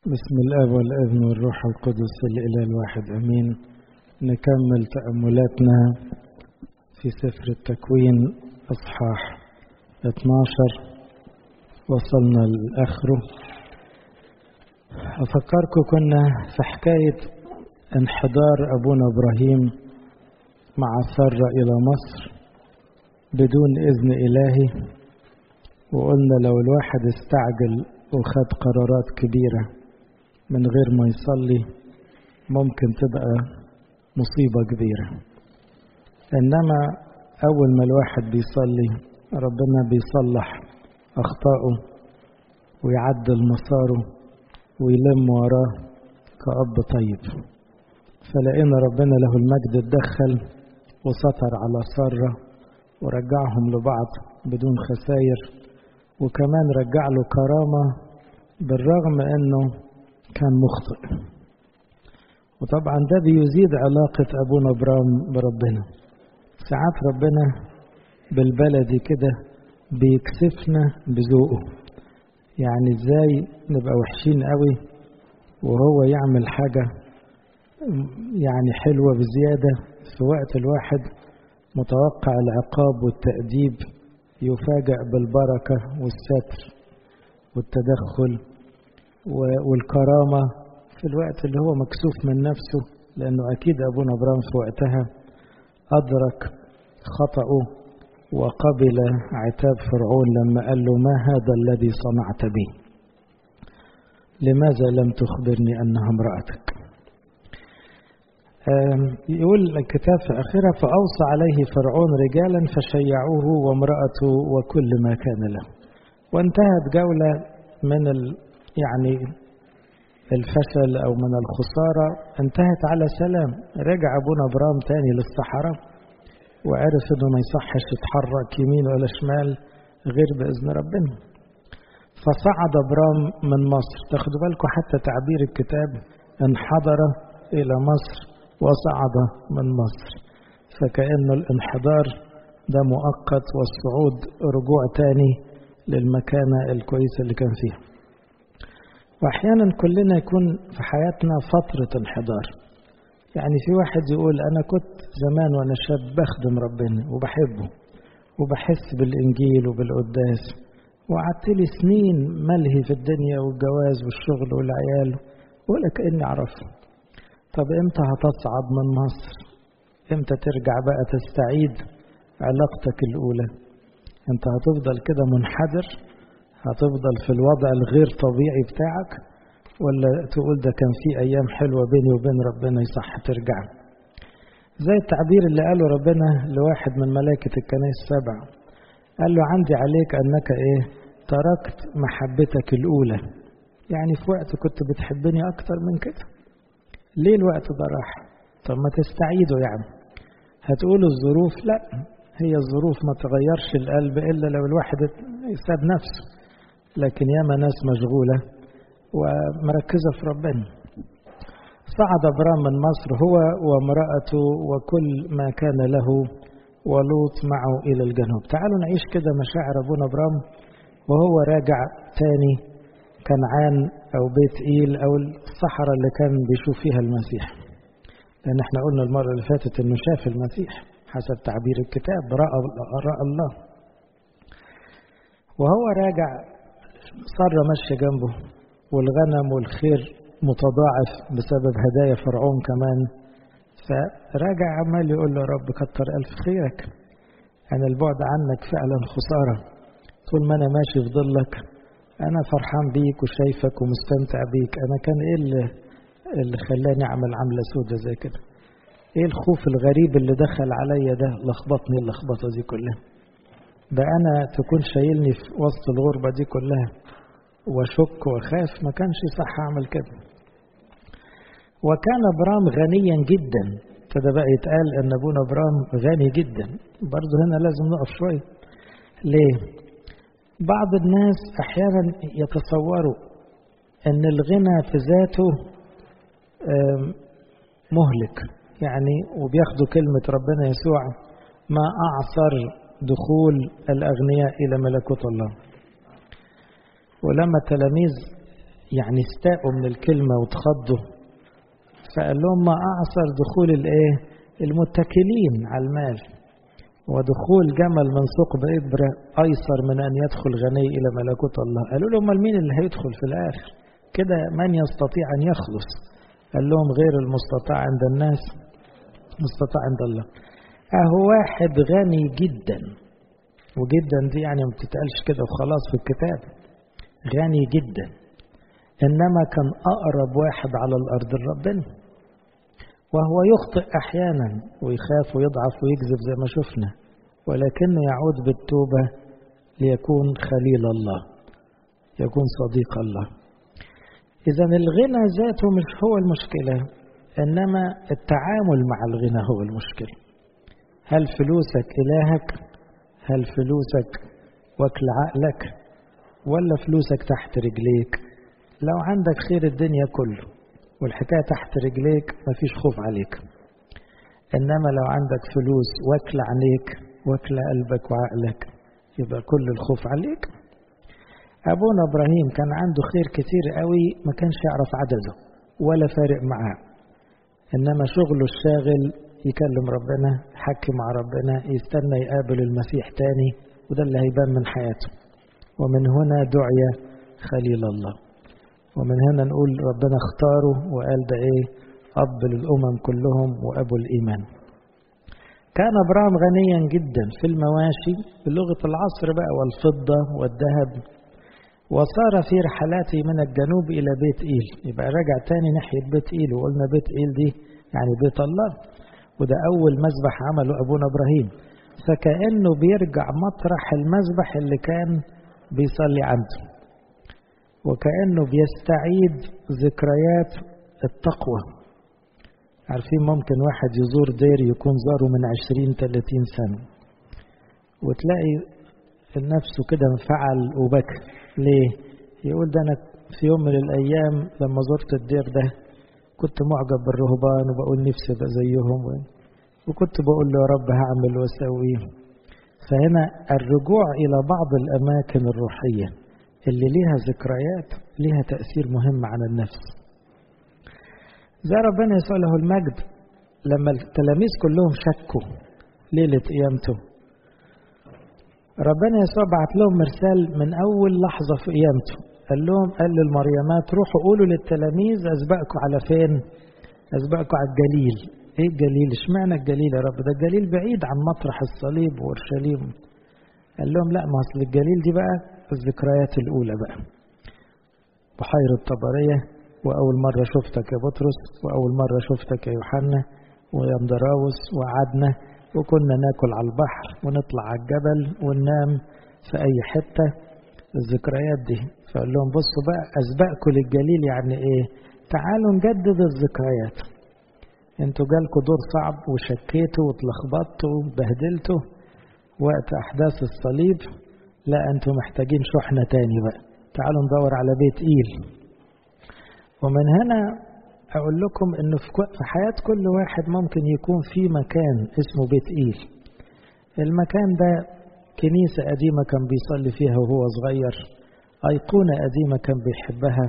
بسم الاب والابن والروح القدس الاله الواحد امين نكمل تاملاتنا في سفر التكوين اصحاح 12 وصلنا لاخره افكركم كنا في حكايه انحدار ابونا ابراهيم مع ساره الى مصر بدون اذن الهي وقلنا لو الواحد استعجل وخد قرارات كبيره من غير ما يصلي ممكن تبقى مصيبة كبيرة إنما أول ما الواحد بيصلي ربنا بيصلح أخطائه ويعدل مساره ويلم وراه كأب طيب فلقينا ربنا له المجد اتدخل وسطر على سارة ورجعهم لبعض بدون خساير وكمان رجع له كرامة بالرغم انه كان مخطئ وطبعا ده بيزيد علاقة أبونا إبرام بربنا ساعات ربنا بالبلدي كده بيكسفنا بذوقه يعني ازاي نبقى وحشين قوي وهو يعمل حاجة يعني حلوة بزيادة في وقت الواحد متوقع العقاب والتأديب يفاجأ بالبركة والستر والتدخل والكرامة في الوقت اللي هو مكسوف من نفسه لأنه أكيد أبونا إبراهيم في وقتها أدرك خطأه وقبل عتاب فرعون لما قال له ما هذا الذي صنعت بي لماذا لم تخبرني أنها امرأتك يقول الكتاب في آخرها فأوصى عليه فرعون رجالا فشيعوه وامرأته وكل ما كان له وانتهت جولة من ال يعني الفشل أو من الخسارة انتهت على سلام رجع أبونا إبرام تاني للصحراء وعرف أنه ما يصحش يتحرك يمين ولا شمال غير بإذن ربنا فصعد إبرام من مصر تاخدوا بالكم حتى تعبير الكتاب انحدر إلى مصر وصعد من مصر فكأن الانحدار ده مؤقت والصعود رجوع تاني للمكانة الكويسة اللي كان فيها واحيانا كلنا يكون في حياتنا فترة انحدار يعني في واحد يقول انا كنت زمان وانا شاب بخدم ربنا وبحبه وبحس بالانجيل وبالقداس وقعدت لي سنين ملهي في الدنيا والجواز والشغل والعيال ولا كاني اعرفه طب امتى هتصعد من مصر امتى ترجع بقى تستعيد علاقتك الاولى انت هتفضل كده منحدر هتفضل في الوضع الغير طبيعي بتاعك ولا تقول ده كان في ايام حلوه بيني وبين ربنا يصح ترجع زي التعبير اللي قاله ربنا لواحد من ملائكه الكنائس السبع قال له عندي عليك انك ايه تركت محبتك الاولى يعني في وقت كنت بتحبني اكتر من كده ليه الوقت ده راح طب ما تستعيده يعني هتقولوا الظروف لا هي الظروف ما تغيرش القلب الا لو الواحد ساب نفسه لكن ياما ناس مشغولة ومركزة في ربنا صعد أبرام من مصر هو وامرأته وكل ما كان له ولوط معه إلى الجنوب تعالوا نعيش كده مشاعر أبونا أبرام وهو راجع تاني كنعان أو بيت إيل أو الصحراء اللي كان بيشوف فيها المسيح لأن احنا قلنا المرة اللي فاتت إنه شاف المسيح حسب تعبير الكتاب رأى, رأى الله وهو راجع صار ماشية جنبه والغنم والخير متضاعف بسبب هدايا فرعون كمان فراجع عمال يقول له رب كتر ألف خيرك أنا البعد عنك فعلا خسارة طول ما أنا ماشي في ظلك أنا فرحان بيك وشايفك ومستمتع بيك أنا كان إيه اللي, اللي خلاني أعمل عملة سودة زي كده إيه الخوف الغريب اللي دخل عليا ده لخبطني اللخبطة دي كلها ده أنا تكون شايلني في وسط الغربة دي كلها وشك وخاف ما كانش صح أعمل كده وكان برام غنيا جدا فده بقى يتقال أن أبونا برام غني جدا برضه هنا لازم نقف شوية ليه؟ بعض الناس أحيانا يتصوروا أن الغنى في ذاته مهلك يعني وبياخدوا كلمة ربنا يسوع ما أعصر دخول الأغنياء إلى ملكوت الله ولما التلاميذ يعني استاءوا من الكلمة وتخضوا فقال لهم ما أعصر دخول الإيه المتكلين على المال ودخول جمل من ثقب إبرة أيسر من أن يدخل غني إلى ملكوت الله قالوا لهم مين اللي هيدخل في الآخر كده من يستطيع أن يخلص قال لهم غير المستطاع عند الناس مستطاع عند الله أهو واحد غني جدا وجدا دي يعني ما بتتقالش كده وخلاص في الكتاب غني جدا إنما كان أقرب واحد على الأرض لربنا وهو يخطئ أحيانا ويخاف ويضعف ويكذب زي ما شفنا ولكنه يعود بالتوبة ليكون خليل الله يكون صديق الله إذا الغنى ذاته مش هو المشكلة إنما التعامل مع الغنى هو المشكلة هل فلوسك إلهك هل فلوسك وكل عقلك ولا فلوسك تحت رجليك لو عندك خير الدنيا كله والحكاية تحت رجليك مفيش خوف عليك إنما لو عندك فلوس واكل عليك واكل قلبك وعقلك يبقى كل الخوف عليك أبونا إبراهيم كان عنده خير كتير قوي ما كانش يعرف عدده ولا فارق معاه إنما شغله الشاغل يكلم ربنا يحكي مع ربنا يستنى يقابل المسيح تاني وده اللي هيبان من حياته ومن هنا دعي خليل الله ومن هنا نقول ربنا اختاره وقال ده ايه أب للأمم كلهم وأبو الإيمان كان أبراهام غنيا جدا في المواشي بلغة العصر بقى والفضة والذهب وصار في رحلاته من الجنوب إلى بيت إيل يبقى رجع تاني ناحية بيت إيل وقلنا بيت إيل دي يعني بيت الله وده أول مذبح عمله أبونا إبراهيم فكأنه بيرجع مطرح المذبح اللي كان بيصلي عنده وكأنه بيستعيد ذكريات التقوى عارفين ممكن واحد يزور دير يكون زاره من عشرين تلاتين سنة وتلاقي نفسه كده انفعل وبكى ليه؟ يقول ده أنا في يوم من الأيام لما زرت الدير ده كنت معجب بالرهبان وبقول نفسي ابقى زيهم وكنت بقول له يا رب هعمل واسوي فهنا الرجوع الى بعض الاماكن الروحيه اللي ليها ذكريات ليها تاثير مهم على النفس زي ربنا يسوع له المجد لما التلاميذ كلهم شكوا ليله قيامته ربنا يسوع بعت لهم مرسال من اول لحظه في قيامته قال لهم قال للمريمات روحوا قولوا للتلاميذ اسبقكم على فين اسبقكم على الجليل ايه الجليل اشمعنى الجليل يا رب ده الجليل بعيد عن مطرح الصليب واورشليم قال لهم لا ما اصل الجليل دي بقى الذكريات الاولى بقى بحيرة طبرية واول مرة شفتك يا بطرس واول مرة شفتك يا يوحنا ويا مدراوس وقعدنا وكنا ناكل على البحر ونطلع على الجبل وننام في اي حتة الذكريات دي فقال لهم بصوا بقى اسبقكم للجليل يعني ايه تعالوا نجدد الذكريات انتوا جالكوا دور صعب وشكيتوا واتلخبطتوا وبهدلتوا وقت احداث الصليب لا انتوا محتاجين شحنة تاني بقى تعالوا ندور على بيت ايل ومن هنا اقول لكم انه في حياة كل واحد ممكن يكون في مكان اسمه بيت ايل المكان ده كنيسة قديمة كان بيصلي فيها وهو صغير أيقونة قديمة كان بيحبها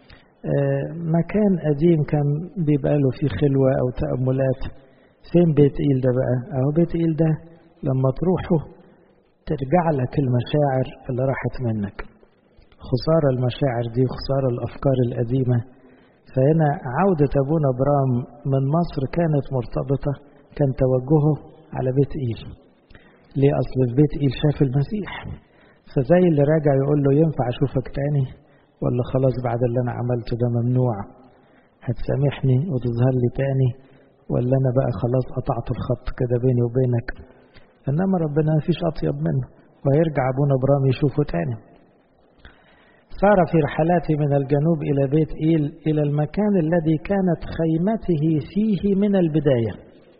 مكان قديم كان بيبقى له فيه خلوة أو تأملات فين بيت إيل ده بقى أهو بيت إيل ده لما تروحه ترجع لك المشاعر اللي راحت منك خسارة المشاعر دي خسارة الأفكار القديمة فهنا عودة أبونا برام من مصر كانت مرتبطة كان توجهه على بيت إيل ليه أصل في بيت إيل شاف المسيح فزي اللي راجع يقول له ينفع أشوفك تاني ولا خلاص بعد اللي أنا عملته ده ممنوع هتسامحني وتظهر لي تاني ولا أنا بقى خلاص قطعت الخط كده بيني وبينك إنما ربنا مفيش أطيب منه ويرجع أبونا برام يشوفه تاني صار في رحلاته من الجنوب إلى بيت إيل إلى المكان الذي كانت خيمته فيه من البداية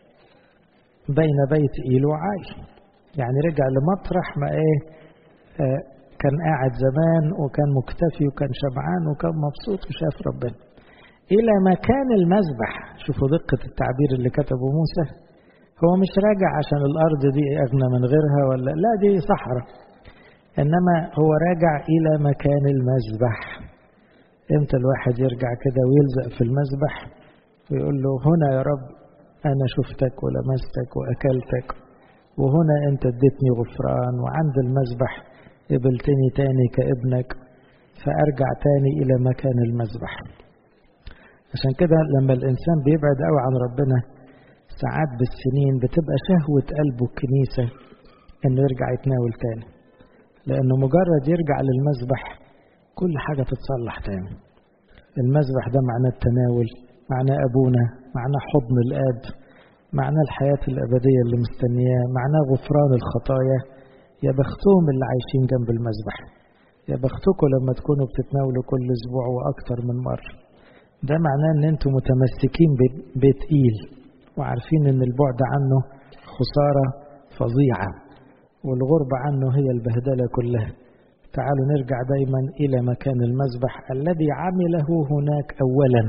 بين بيت إيل وعاي يعني رجع لمطرح ما إيه آه كان قاعد زمان وكان مكتفي وكان شبعان وكان مبسوط وشاف ربنا إلى مكان المذبح شوفوا دقة التعبير اللي كتبه موسى هو مش راجع عشان الأرض دي أغنى من غيرها ولا لا دي صحراء إنما هو راجع إلى مكان المذبح امتى الواحد يرجع كده ويلزق في المذبح ويقول له هنا يا رب أنا شفتك ولمستك وأكلتك وهنا أنت اديتني غفران وعند المذبح قبلتني تاني كابنك فأرجع تاني إلى مكان المذبح عشان كده لما الإنسان بيبعد قوي عن ربنا ساعات بالسنين بتبقى شهوة قلبه الكنيسة إنه يرجع يتناول تاني لأنه مجرد يرجع للمذبح كل حاجة تتصلح تاني المذبح ده معناه التناول معناه أبونا معناه حضن الآب معناه الحياة الأبدية اللي مستنياه معناه غفران الخطايا يا بختهم اللي عايشين جنب المذبح يا بختكم لما تكونوا بتتناولوا كل أسبوع وأكتر من مرة ده معناه ان انتم متمسكين بتقيل وعارفين ان البعد عنه خسارة فظيعة والغربة عنه هي البهدلة كلها تعالوا نرجع دايما إلى مكان المذبح الذي عمله هناك أولا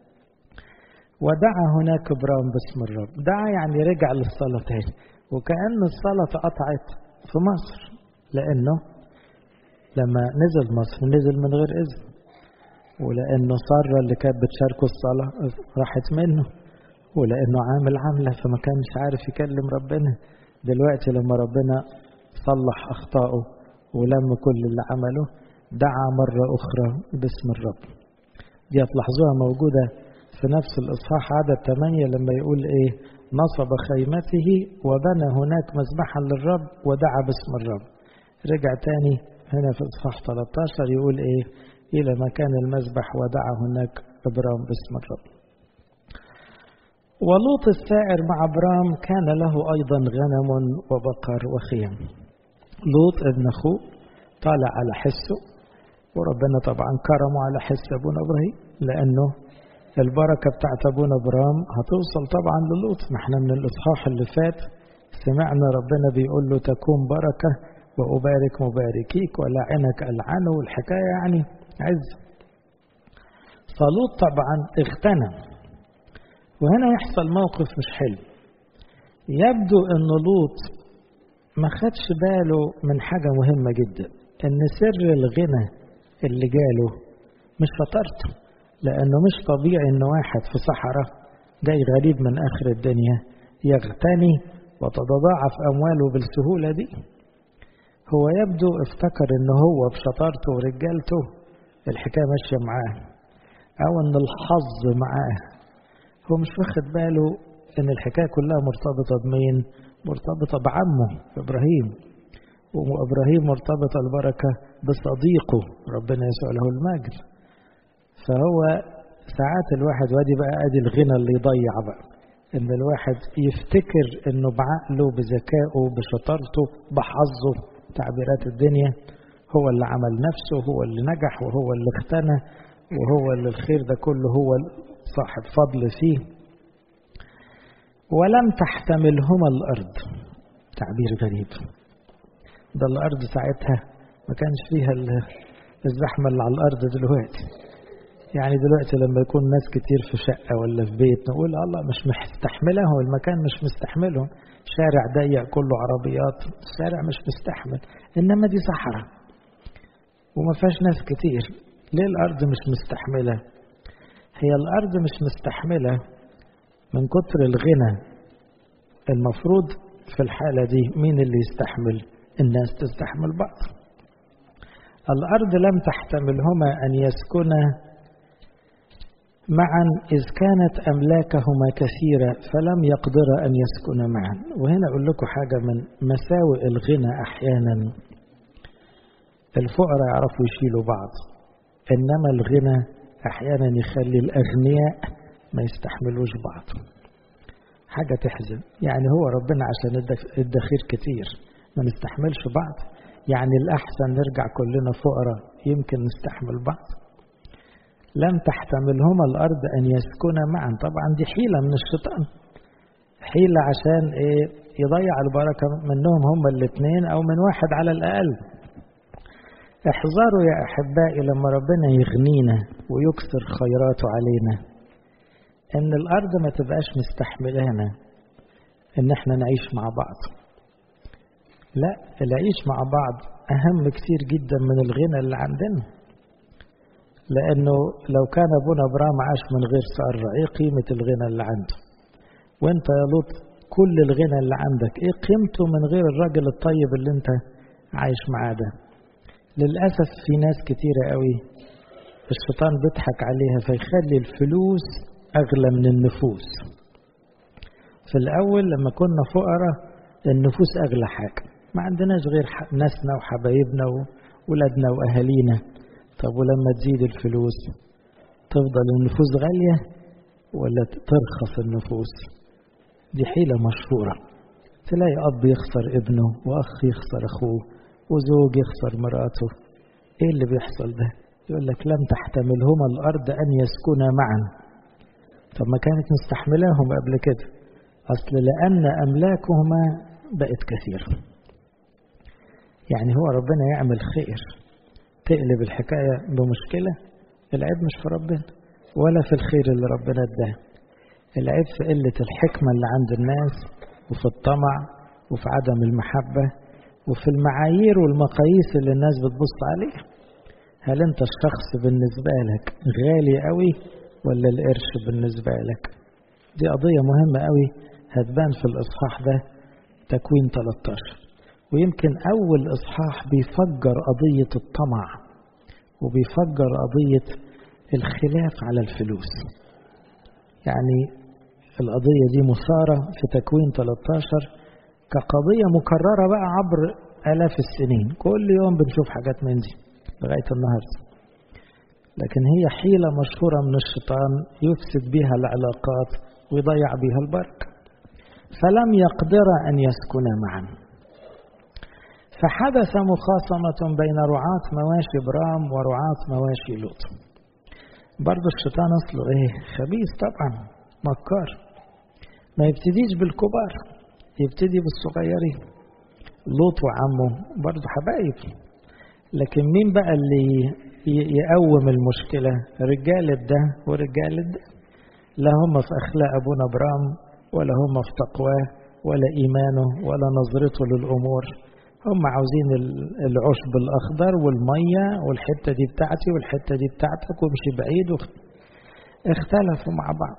ودعا هناك إبرام باسم الرب دعا يعني رجع للصلاة تاني وكأن الصلاة قطعت في مصر لأنه لما نزل مصر نزل من غير إذن ولأنه سارة اللي كانت بتشاركه الصلاة راحت منه ولأنه عامل عملة فما كانش عارف يكلم ربنا دلوقتي لما ربنا صلح أخطائه ولم كل اللي عمله دعا مرة أخرى باسم الرب دي هتلاحظوها موجودة في نفس الإصحاح عدد 8 لما يقول إيه نصب خيمته وبنى هناك مذبحا للرب ودعا باسم الرب رجع تاني هنا في إصحاح 13 يقول إيه إلى مكان المذبح ودعا هناك إبرام باسم الرب ولوط السائر مع إبرام كان له أيضا غنم وبقر وخيم لوط ابن أخوه طالع على حسه وربنا طبعا كرمه على حس أبونا إبراهيم لأنه البركة بتاعت أبونا إبرام هتوصل طبعا للوط ما احنا من الإصحاح اللي فات سمعنا ربنا بيقول له تكون بركة وأبارك مباركيك ولعنك ألعنه والحكاية يعني عز فلوط طبعا اغتنم وهنا يحصل موقف مش حلو يبدو ان لوط ما خدش باله من حاجة مهمة جدا ان سر الغنى اللي جاله مش فطرته لانه مش طبيعي ان واحد في صحراء جاي غريب من اخر الدنيا يغتني وتتضاعف امواله بالسهولة دي هو يبدو افتكر ان هو بشطارته ورجالته الحكاية ماشية معاه او ان الحظ معاه هو مش واخد باله ان الحكاية كلها مرتبطة بمين مرتبطة بعمه ابراهيم وابراهيم مرتبطة البركة بصديقه ربنا يسوع له المجد فهو ساعات الواحد وادي بقى ادي الغنى اللي يضيع بقى ان الواحد يفتكر انه بعقله بذكائه بشطارته بحظه تعبيرات الدنيا هو اللي عمل نفسه هو اللي نجح وهو اللي اغتنى وهو اللي الخير ده كله هو صاحب فضل فيه ولم تحتملهما الأرض تعبير غريب ده الأرض ساعتها ما كانش فيها الزحمة اللي على الأرض دلوقتي يعني دلوقتي لما يكون ناس كتير في شقة ولا في بيت نقول الله مش مستحملة هو المكان مش مستحملهم شارع ضيق كله عربيات الشارع مش مستحمل إنما دي صحراء وما فيهاش ناس كتير ليه الأرض مش مستحملة هي الأرض مش مستحملة من كتر الغنى المفروض في الحالة دي مين اللي يستحمل الناس تستحمل بعض الأرض لم تحتملهما أن يسكنا معا إذ كانت أملاكهما كثيرة فلم يقدر أن يسكنا معا وهنا أقول لكم حاجة من مساوئ الغنى أحيانا الفقراء يعرفوا يشيلوا بعض إنما الغنى أحيانا يخلي الأغنياء ما يستحملوش بعض حاجة تحزن يعني هو ربنا عشان ادى خير كتير ما نستحملش بعض يعني الأحسن نرجع كلنا فقراء يمكن نستحمل بعض لم تحتملهما الأرض أن يسكنا معا طبعا دي حيلة من الشيطان حيلة عشان إيه يضيع البركة منهم هما الاثنين أو من واحد على الأقل احذروا يا أحبائي لما ربنا يغنينا ويكثر خيراته علينا إن الأرض ما تبقاش مستحملانا إن إحنا نعيش مع بعض لا العيش مع بعض أهم كتير جدا من الغنى اللي عندنا لأنه لو كان أبونا أبرام عاش من غير سارة إيه قيمة الغنى اللي عنده وانت يا لوط كل الغنى اللي عندك ايه قيمته من غير الراجل الطيب اللي انت عايش معاه ده للأسف في ناس كتيرة قوي الشيطان بيضحك عليها فيخلي الفلوس أغلى من النفوس في الأول لما كنا فقراء النفوس أغلى حاجة ما عندناش غير ناسنا وحبايبنا وولادنا وأهالينا طب ولما تزيد الفلوس تفضل النفوس غالية ولا ترخص النفوس دي حيلة مشهورة تلاقي أب يخسر ابنه وأخ يخسر أخوه وزوج يخسر مراته إيه اللي بيحصل ده يقول لك لم تحتملهما الأرض أن يسكنا معا طب ما كانت مستحملاهم قبل كده أصل لأن أملاكهما بقت كثيرة يعني هو ربنا يعمل خير تقلب الحكاية بمشكلة العيب مش في ربنا ولا في الخير اللي ربنا اداه العيب في قلة الحكمة اللي عند الناس وفي الطمع وفي عدم المحبة وفي المعايير والمقاييس اللي الناس بتبص عليها هل انت الشخص بالنسبة لك غالي قوي ولا القرش بالنسبة لك دي قضية مهمة قوي هتبان في الإصحاح ده تكوين 13 ويمكن أول إصحاح بيفجر قضية الطمع وبيفجر قضية الخلاف على الفلوس يعني القضية دي مثارة في تكوين 13 كقضية مكررة بقى عبر آلاف السنين كل يوم بنشوف حاجات من دي لغاية النهاردة لكن هي حيلة مشهورة من الشيطان يفسد بها العلاقات ويضيع بها البركة فلم يقدر أن يسكنا معا فحدث مخاصمة بين رعاة مواشي برام ورعاة مواشي لوط برضه الشيطان أصله إيه خبيث طبعا مكار ما يبتديش بالكبار يبتدي بالصغيرين لوط وعمه برضه حبايب لكن مين بقى اللي يقوم المشكلة رجالة ده ورجالة ده لا هم في أخلاق أبونا برام ولا هم في تقواه ولا إيمانه ولا نظرته للأمور هم عاوزين العشب الأخضر والمية والحتة دي بتاعتي والحتة دي بتاعتك وامشي بعيد اختلفوا مع بعض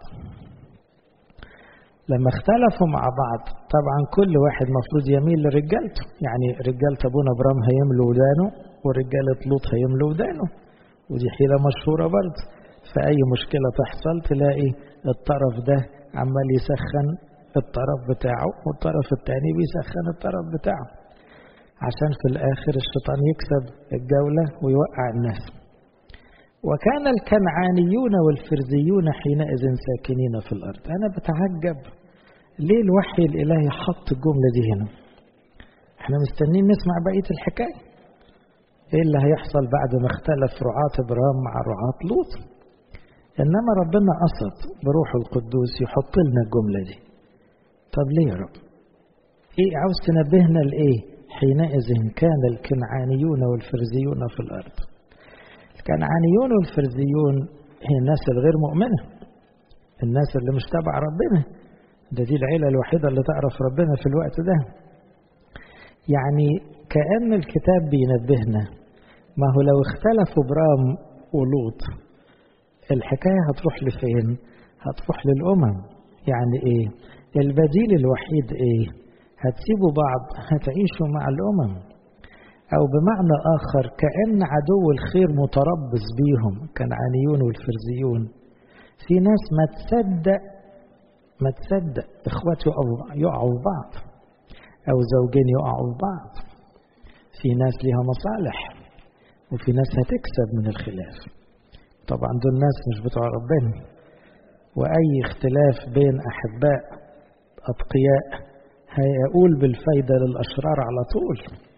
لما اختلفوا مع بعض طبعا كل واحد مفروض يميل لرجالته يعني رجالة أبونا إبراهيم هيملوا ودانه ورجالة لوط هيملوا ودانه ودي حيلة مشهورة برضه فأي مشكلة تحصل تلاقي الطرف ده عمال يسخن الطرف بتاعه والطرف التاني بيسخن الطرف بتاعه عشان في الآخر الشيطان يكسب الجولة ويوقع الناس وكان الكنعانيون والفرزيون حينئذ ساكنين في الأرض أنا بتعجب ليه الوحي الإلهي حط الجملة دي هنا احنا مستنين نسمع بقية الحكاية ايه اللي هيحصل بعد ما اختلف رعاة ابراهيم مع رعاة لوط انما ربنا قصد بروح القدوس يحط لنا الجملة دي طب ليه يا رب ايه عاوز تنبهنا لايه حينئذ كان الكنعانيون والفرزيون في الارض الكنعانيون والفرزيون هي الناس الغير مؤمنة الناس اللي مش تبع ربنا ده دي العيلة الوحيدة اللي تعرف ربنا في الوقت ده يعني كأن الكتاب بينبهنا ما هو لو اختلفوا برام ولوط الحكاية هتروح لفين هتروح للأمم يعني ايه البديل الوحيد ايه هتسيبوا بعض هتعيشوا مع الأمم أو بمعنى آخر كأن عدو الخير متربص بيهم كنعانيون والفرزيون في ناس ما تصدق ما تصدق إخوات يقعوا, يقعوا في بعض أو زوجين يقعوا في بعض في ناس ليها مصالح وفي ناس هتكسب من الخلاف طبعا دول ناس مش بتوع ربنا وأي اختلاف بين أحباء أتقياء هيقول بالفايدة للأشرار على طول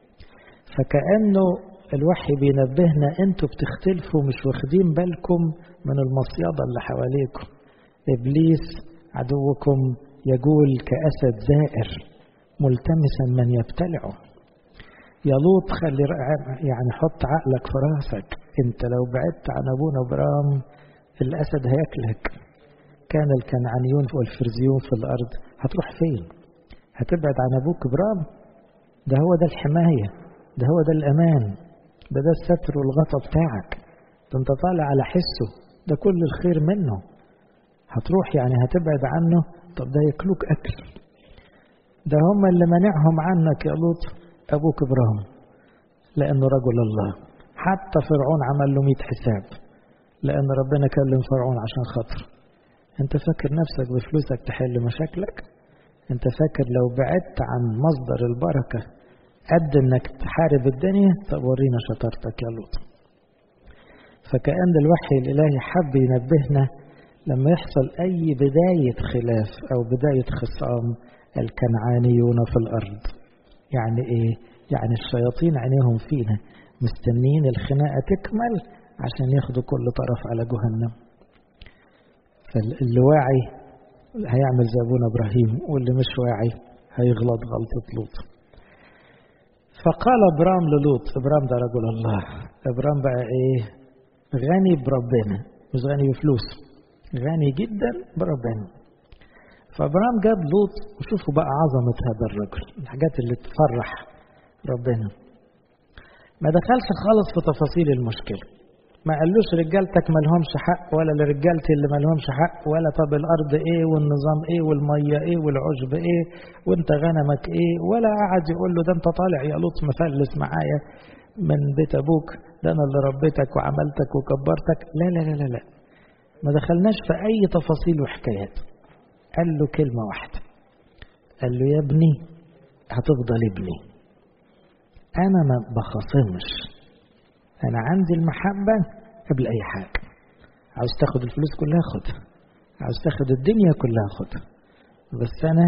فكأنه الوحي بينبهنا انتوا بتختلفوا مش واخدين بالكم من المصيادة اللي حواليكم إبليس عدوكم يقول كأسد زائر ملتمسا من يبتلعه يا لوط خلي يعني حط عقلك في راسك انت لو بعدت عن ابونا برام الاسد هياكلك كان الكنعانيون والفرزيون في الارض هتروح فين هتبعد عن ابوك برام ده هو ده الحمايه ده هو ده الأمان ده ده الستر والغطا بتاعك ده انت طالع على حسه ده كل الخير منه هتروح يعني هتبعد عنه طب ده ياكلوك اكل ده هم اللي منعهم عنك يا لوط ابوك ابراهيم لانه رجل الله حتى فرعون عمل له 100 حساب لان ربنا كلم فرعون عشان خاطر انت فاكر نفسك بفلوسك تحل مشاكلك انت فاكر لو بعدت عن مصدر البركه قد انك تحارب الدنيا طب ورينا شطارتك يا لوط فكأن الوحي الإلهي حب ينبهنا لما يحصل أي بداية خلاف أو بداية خصام الكنعانيون في الأرض يعني إيه؟ يعني الشياطين عينيهم فينا مستنين الخناقة تكمل عشان ياخدوا كل طرف على جهنم فاللي واعي هيعمل زي أبونا إبراهيم واللي مش واعي هيغلط غلطة لوط فقال ابرام للوط ابرام ده رجل الله ابرام بقى ايه غني بربنا مش غني بفلوس غني جدا بربنا فابرام جاب لوط وشوفوا بقى عظمة هذا الرجل الحاجات اللي تفرح ربنا ما دخلش خالص في تفاصيل المشكلة ما قالوش رجالتك ما لهمش حق ولا لرجالتي اللي ما لهمش حق ولا طب الارض ايه والنظام ايه والميه ايه والعشب ايه وانت غنمك ايه ولا قعد يقول له ده انت طالع يا لوط مفلس معايا من بيت ابوك ده انا اللي ربيتك وعملتك وكبرتك لا لا لا لا لا ما دخلناش في اي تفاصيل وحكايات قال له كلمه واحده قال له يا ابني هتفضل ابني انا ما بخاصمش أنا عندي المحبة قبل أي حاجة عاوز تاخد الفلوس كلها خدها عاوز تاخد الدنيا كلها خدها بس أنا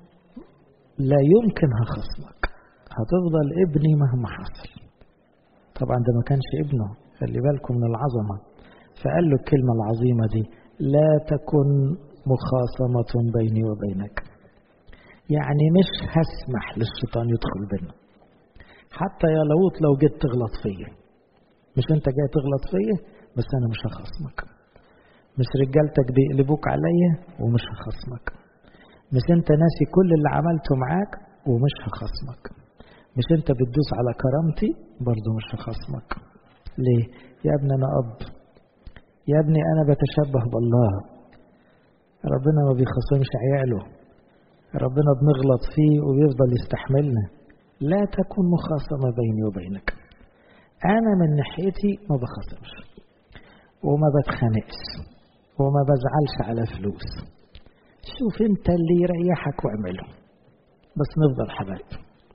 لا يمكن هخصمك هتفضل ابني مهما حصل طبعا ده ما كانش ابنه خلي بالكم من العظمة فقال له الكلمة العظيمة دي لا تكن مخاصمة بيني وبينك يعني مش هسمح للشيطان يدخل بيننا حتى يا لوط لو جيت تغلط فيا مش انت جاي تغلط فيا بس انا مش هخصمك مش رجالتك بيقلبوك عليا ومش هخصمك مش انت ناسي كل اللي عملته معاك ومش هخصمك مش انت بتدوس على كرامتي برضو مش هخصمك ليه يا ابني انا اب يا ابني انا بتشبه بالله ربنا ما بيخصمش عياله ربنا بنغلط فيه وبيفضل يستحملنا لا تكن مخاصمة بيني وبينك أنا من ناحيتي ما بخاصمش وما بتخانقش وما بزعلش على فلوس شوف انت اللي يريحك واعمله بس نفضل حبايب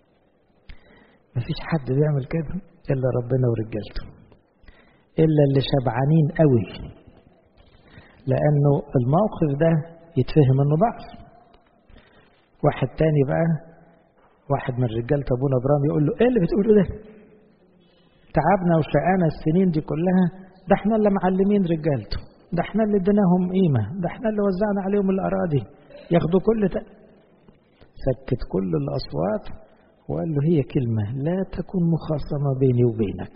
مفيش حد بيعمل كده إلا ربنا ورجالته إلا اللي شبعانين قوي لأنه الموقف ده يتفهم إنه ضعف واحد تاني بقى واحد من رجالة أبونا إبراهيم يقول له إيه اللي بتقوله ده؟ تعبنا وشقانا السنين دي كلها ده احنا اللي معلمين رجالته ده احنا اللي اديناهم قيمة ده احنا اللي وزعنا عليهم الأراضي ياخدوا كل ت... سكت كل الأصوات وقال له هي كلمة لا تكن مخاصمة بيني وبينك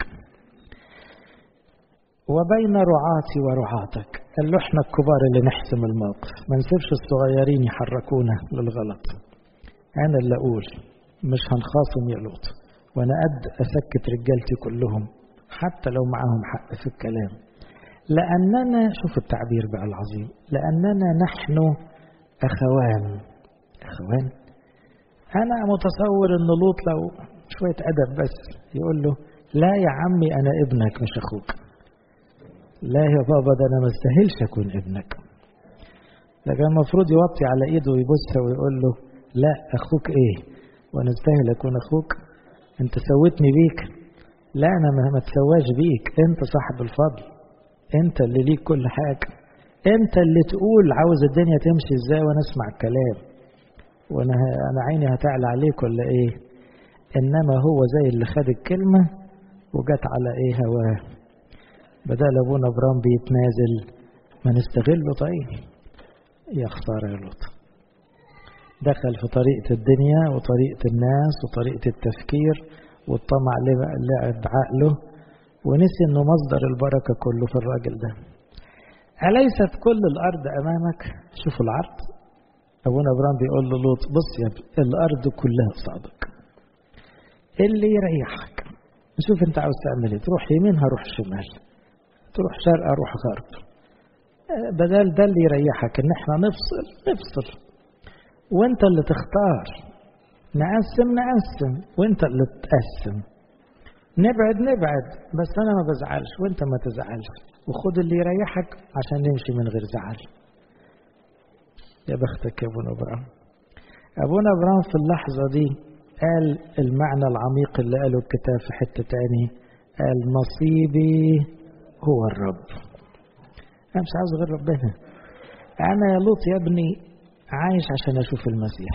وبين رعاتي ورعاتك قال له احنا الكبار اللي نحسم الموقف ما نسيبش الصغيرين يحركونا للغلط انا اللي اقول مش هنخاصم يا لوط وانا قد اسكت رجالتي كلهم حتى لو معاهم حق في الكلام لاننا شوف التعبير بقى العظيم لاننا نحن اخوان اخوان انا متصور ان لوط لو شويه ادب بس يقول له لا يا عمي انا ابنك مش اخوك لا يا بابا ده انا ما استاهلش اكون ابنك ده كان المفروض يوطي على ايده ويبصها ويقول له لا اخوك ايه وانا استاهل اكون اخوك انت سويتني بيك لا انا ما تسواش بيك انت صاحب الفضل انت اللي ليك كل حاجه انت اللي تقول عاوز الدنيا تمشي ازاي وانا اسمع الكلام وانا انا عيني هتعلى عليك ولا ايه انما هو زي اللي خد الكلمه وجت على ايه هواه بدل ابونا ابرام بيتنازل ما نستغله طيب يا خساره يا لوط دخل في طريقة الدنيا وطريقة الناس وطريقة التفكير والطمع لعب عقله ونسي انه مصدر البركة كله في الراجل ده أليست كل الأرض أمامك شوفوا العرض أبونا إبراهيم بيقول له لوط بص يا الأرض كلها قصادك اللي يريحك شوف أنت عاوز تعمل إيه تروح يمين هروح شمال تروح شرق اروح غرب بدل ده اللي يريحك ان احنا نفصل نفصل وانت اللي تختار نقسم نقسم وانت اللي تقسم نبعد نبعد بس انا ما بزعلش وانت ما تزعلش وخد اللي يريحك عشان نمشي من غير زعل يا بختك يا ابونا ابراهيم ابونا ابراهيم في اللحظة دي قال المعنى العميق اللي قاله الكتاب في حتة تاني قال نصيبي هو الرب انا مش عاوز غير ربنا انا يا لوط يا ابني عايش عشان اشوف المسيح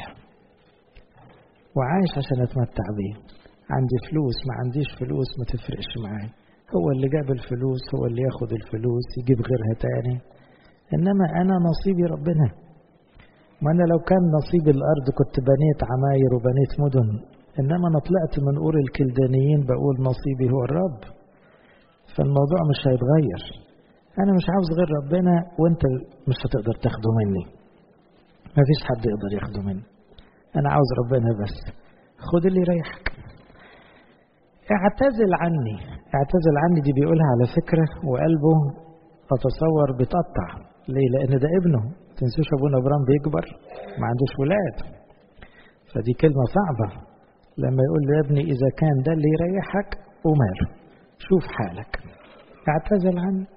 وعايش عشان اتمتع بيه عندي فلوس ما عنديش فلوس ما تفرقش معايا هو اللي جاب الفلوس هو اللي ياخد الفلوس يجيب غيرها تاني انما انا نصيبي ربنا ما انا لو كان نصيبي الارض كنت بنيت عماير وبنيت مدن انما انا طلعت من قور الكلدانيين بقول نصيبي هو الرب فالموضوع مش هيتغير انا مش عاوز غير ربنا وانت مش هتقدر تاخده مني مفيش حد يقدر ياخده مني انا عاوز ربنا بس خد اللي يريحك اعتزل عني اعتزل عني دي بيقولها على فكرة وقلبه اتصور بيتقطع ليه لان ده ابنه تنسوش ابونا ابراهيم بيكبر ما عندوش ولاد فدي كلمة صعبة لما يقول له يا ابني اذا كان ده اللي يريحك وماله شوف حالك اعتزل عني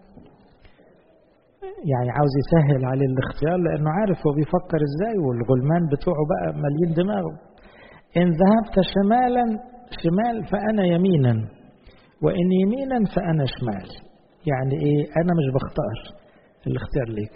يعني عاوز يسهل عليه الاختيار لانه عارف هو بيفكر ازاي والغلمان بتوعه بقى مالين دماغه ان ذهبت شمالا شمال فانا يمينا وان يمينا فانا شمال يعني ايه انا مش بختار الاختيار ليك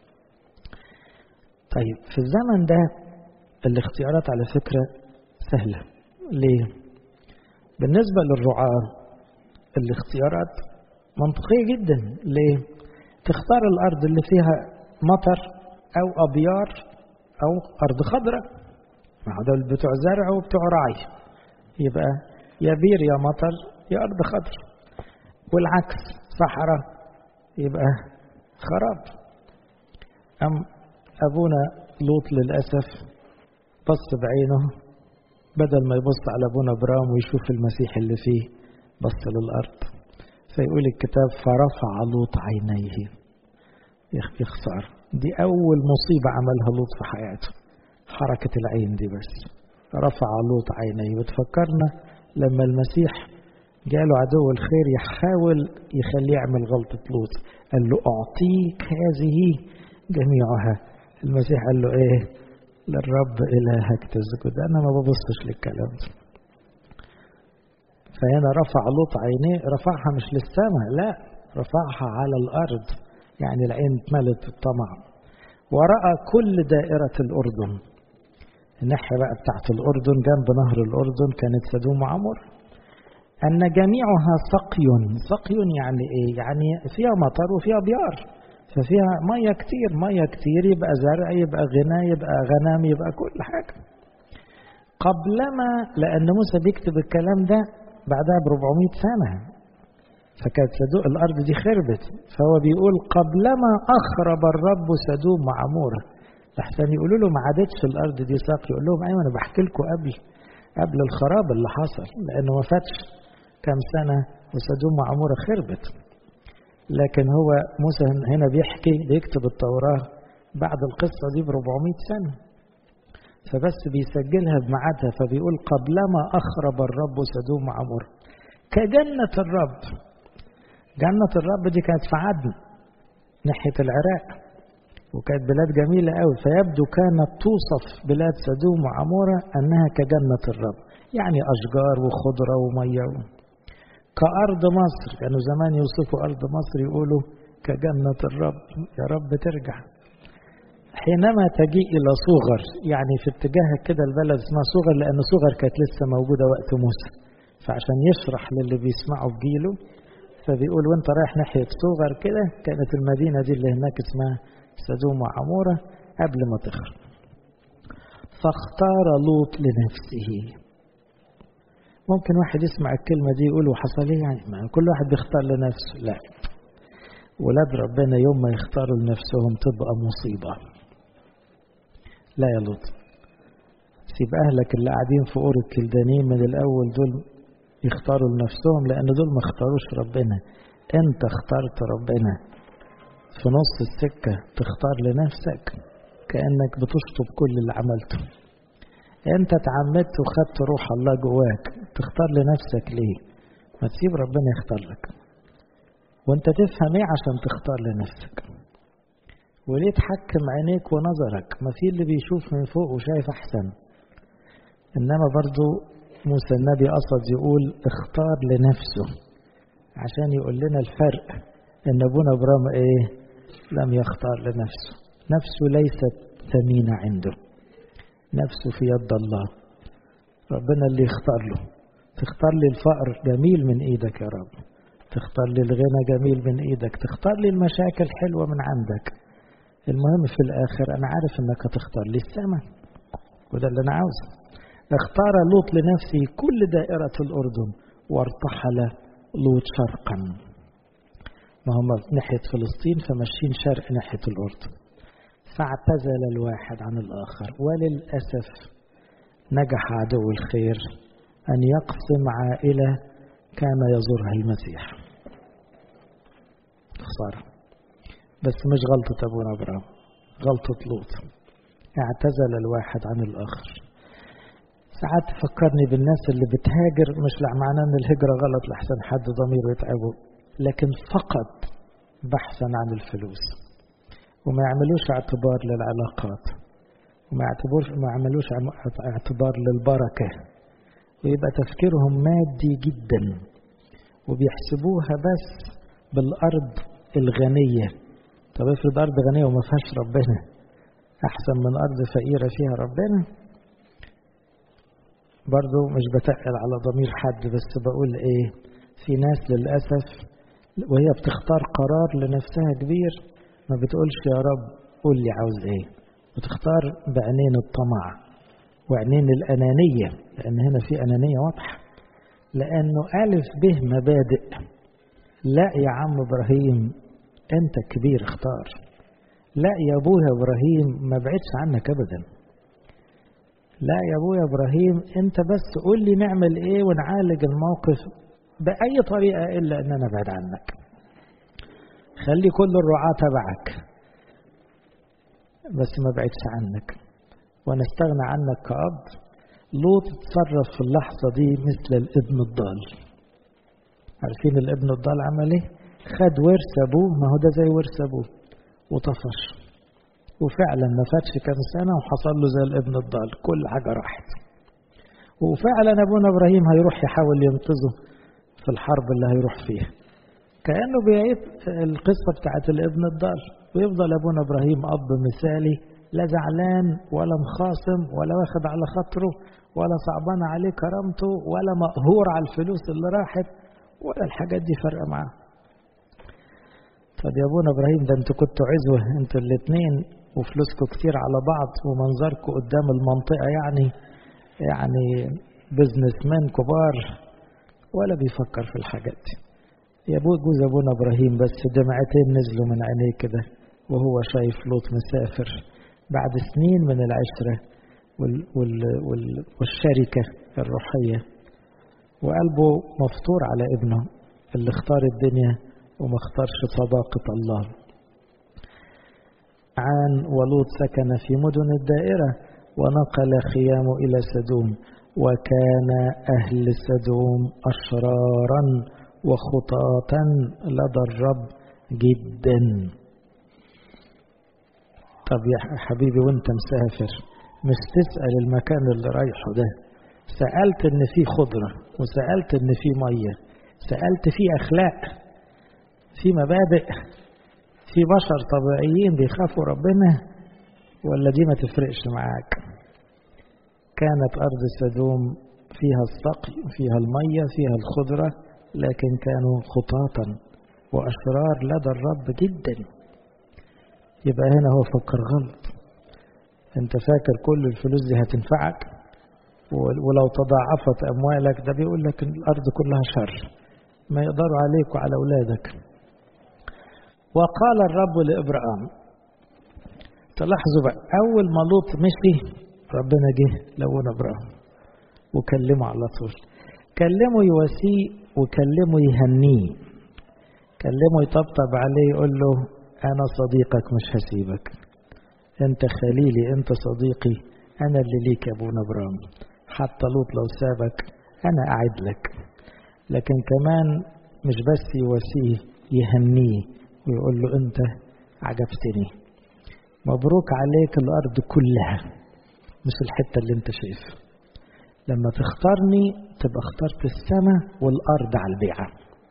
طيب في الزمن ده الاختيارات على فكرة سهلة ليه بالنسبة للرعاة الاختيارات منطقية جدا ليه تختار الأرض اللي فيها مطر أو أبيار أو أرض خضراء ما دول بتوع زرع وبتوع رعي يبقى يا بير يا مطر يا أرض خضر والعكس صحراء يبقى خراب أم أبونا لوط للأسف بص بعينه بدل ما يبص على أبونا برام ويشوف المسيح اللي فيه بص للأرض فيقول الكتاب فرفع لوط عينيه يخسر دي أول مصيبة عملها لوط في حياته حركة العين دي بس رفع لوط عينيه وتفكرنا لما المسيح جاله عدو الخير يحاول يخليه يعمل غلطة لوط قال له أعطيك هذه جميعها المسيح قال له إيه للرب إلهك تسجد أنا ما ببصش للكلام ده فهنا رفع لوط عينيه رفعها مش للسماء لا رفعها على الأرض يعني العين اتملت الطمع ورأى كل دائرة الأردن الناحية بقى بتاعت الأردن جنب نهر الأردن كانت سدوم وعمر أن جميعها سقي سقي يعني إيه يعني فيها مطر وفيها بيار ففيها مية كتير مية كتير يبقى زرع يبقى غنى يبقى غنم يبقى كل حاجة قبلما لأن موسى بيكتب الكلام ده بعدها ب 400 سنة فكانت سدوم الأرض دي خربت فهو بيقول قبلما أخرب الرب سدوم وعمورة لحسن يقولوا له ما عادتش الأرض دي ساق يقول لهم أيوة أنا بحكي لكم قبل قبل الخراب اللي حصل لأنه ما فاتش كام سنة وسدوم وعمورة خربت لكن هو موسى هنا بيحكي بيكتب التوراة بعد القصة دي ب 400 سنة فبس بيسجلها بميعادها فبيقول قبلما أخرب الرب سدوم وعمورة كجنة الرب جنة الرب دي كانت في عدن ناحية العراق وكانت بلاد جميلة قوي فيبدو كانت توصف بلاد سدوم وعمورة أنها كجنة الرب يعني أشجار وخضرة ومية كأرض مصر كانوا زمان يوصفوا أرض مصر يقولوا كجنة الرب يا رب ترجع حينما تجيء إلى صغر يعني في اتجاه كده البلد اسمها صغر لأن صغر كانت لسه موجودة وقت موسى فعشان يشرح للي بيسمعوا في جيله فبيقول وانت رايح ناحية صغر كده كانت المدينة دي اللي هناك اسمها سدوم وعمورة قبل ما تخرب فاختار لوط لنفسه ممكن واحد يسمع الكلمة دي يقول وحصل ايه يعني ما كل واحد بيختار لنفسه لا ولاد ربنا يوم ما يختاروا لنفسهم تبقى مصيبة لا يا لوط سيب أهلك اللي قاعدين في قور الكلدانين من الأول دول يختاروا لنفسهم لأن دول ما اختاروش ربنا انت اخترت ربنا في نص السكة تختار لنفسك كأنك بتشطب كل اللي عملته انت اتعمدت وخدت روح الله جواك تختار لنفسك ليه ما تسيب ربنا يختار لك وانت تفهم ايه عشان تختار لنفسك وليه تحكم عينيك ونظرك ما في اللي بيشوف من فوق وشايف احسن انما برضو موسى النبي قصد يقول اختار لنفسه عشان يقول لنا الفرق ان ابونا ابرام ايه لم يختار لنفسه نفسه ليست ثمينة عنده نفسه في يد الله ربنا اللي يختار له تختار لي الفقر جميل من ايدك يا رب تختار لي الغنى جميل من ايدك تختار لي المشاكل حلوة من عندك المهم في الاخر انا عارف انك هتختار لي السماء وده اللي انا عاوزه اختار لوط لنفسه كل دائرة الأردن وارتحل لوط شرقا ما هم ناحية فلسطين فماشيين شرق ناحية الأردن فاعتزل الواحد عن الآخر وللأسف نجح عدو الخير أن يقسم عائلة كان يزورها المسيح خسارة بس مش غلطة أبونا أبرام غلطة لوط اعتزل الواحد عن الآخر ساعات تفكرني بالناس اللي بتهاجر مش معناه ان الهجرة غلط لحسن حد ضميره يتعبه لكن فقط بحثا عن الفلوس وما يعملوش اعتبار للعلاقات وما يعتبروش ما يعملوش اعتبار للبركة ويبقى تفكيرهم مادي جدا وبيحسبوها بس بالأرض الغنية طب افرض أرض غنية وما فيهاش ربنا أحسن من أرض فقيرة فيها ربنا برضو مش بتقل على ضمير حد بس بقول ايه في ناس للأسف وهي بتختار قرار لنفسها كبير ما بتقولش يا رب قول لي عاوز ايه بتختار بعينين الطمع وعينين الأنانية لأن هنا في أنانية واضحة لأنه ألف به مبادئ لا يا عم إبراهيم أنت كبير اختار لا يا أبويا إبراهيم ما بعدش عنك أبدا لا يا أبويا إبراهيم أنت بس قول لي نعمل إيه ونعالج الموقف بأي طريقة إلا أن أنا أبعد عنك خلي كل الرعاة تبعك بس ما بعدش عنك ونستغنى عنك كأب لوط اتصرف في اللحظة دي مثل الابن الضال عارفين الابن الضال عمل ايه خد ورث ابوه ما هو ده زي ورث ابوه وطفش وفعلا ما فاتش كام سنة وحصل له زي الابن الضال كل حاجة راحت وفعلا ابونا ابراهيم هيروح يحاول ينقذه في الحرب اللي هيروح فيها كأنه بيعيد القصة بتاعت الابن الضال ويفضل ابونا ابراهيم اب مثالي لا زعلان ولا مخاصم ولا واخد على خاطره ولا صعبان عليه كرامته ولا مقهور على الفلوس اللي راحت ولا الحاجات دي فارقه معاه طب يا ابونا ابراهيم ده انتوا كنتوا عزوه انتوا الاثنين وفلوسكم كتير على بعض ومنظركم قدام المنطقه يعني يعني بزنس مان كبار ولا بيفكر في الحاجات دي يا ابو جوز ابونا ابراهيم بس دمعتين نزلوا من عينيه كده وهو شايف لوط مسافر بعد سنين من العشرة وال وال وال والشركة الروحية وقلبه مفطور على ابنه اللي اختار الدنيا وما اختارش صداقة الله عن ولوط سكن في مدن الدائرة ونقل خيامه إلى سدوم وكان أهل سدوم أشرارا وخطاطا لدى الرب جدا طب يا حبيبي وانت مسافر مش تسأل المكان اللي رايحه ده سألت ان في خضرة وسألت ان في مية سألت في اخلاق في مبادئ في بشر طبيعيين بيخافوا ربنا ولا دي ما تفرقش معاك كانت أرض سدوم فيها السقي فيها المية فيها الخضرة لكن كانوا خطاطا وأشرار لدى الرب جدا يبقى هنا هو فكر غلط انت فاكر كل الفلوس دي هتنفعك ولو تضاعفت أموالك ده بيقول لك الأرض كلها شر ما يقدروا عليك وعلى أولادك وقال الرب لإبراهيم تلاحظوا بقى أول ما لوط مشي ربنا جه لون إبراهيم وكلمه على طول كلمه يواسيه وكلمه يهنيه كلمه يطبطب عليه يقول له أنا صديقك مش هسيبك أنت خليلي أنت صديقي أنا اللي ليك يا أبونا إبراهيم حتى لوط لو سابك أنا أعد لك لكن كمان مش بس يواسيه يهنيه ويقول له أنت عجبتني مبروك عليك الأرض كلها مش الحتة اللي أنت شايفها لما تختارني تبقى اخترت السماء والأرض على البيعة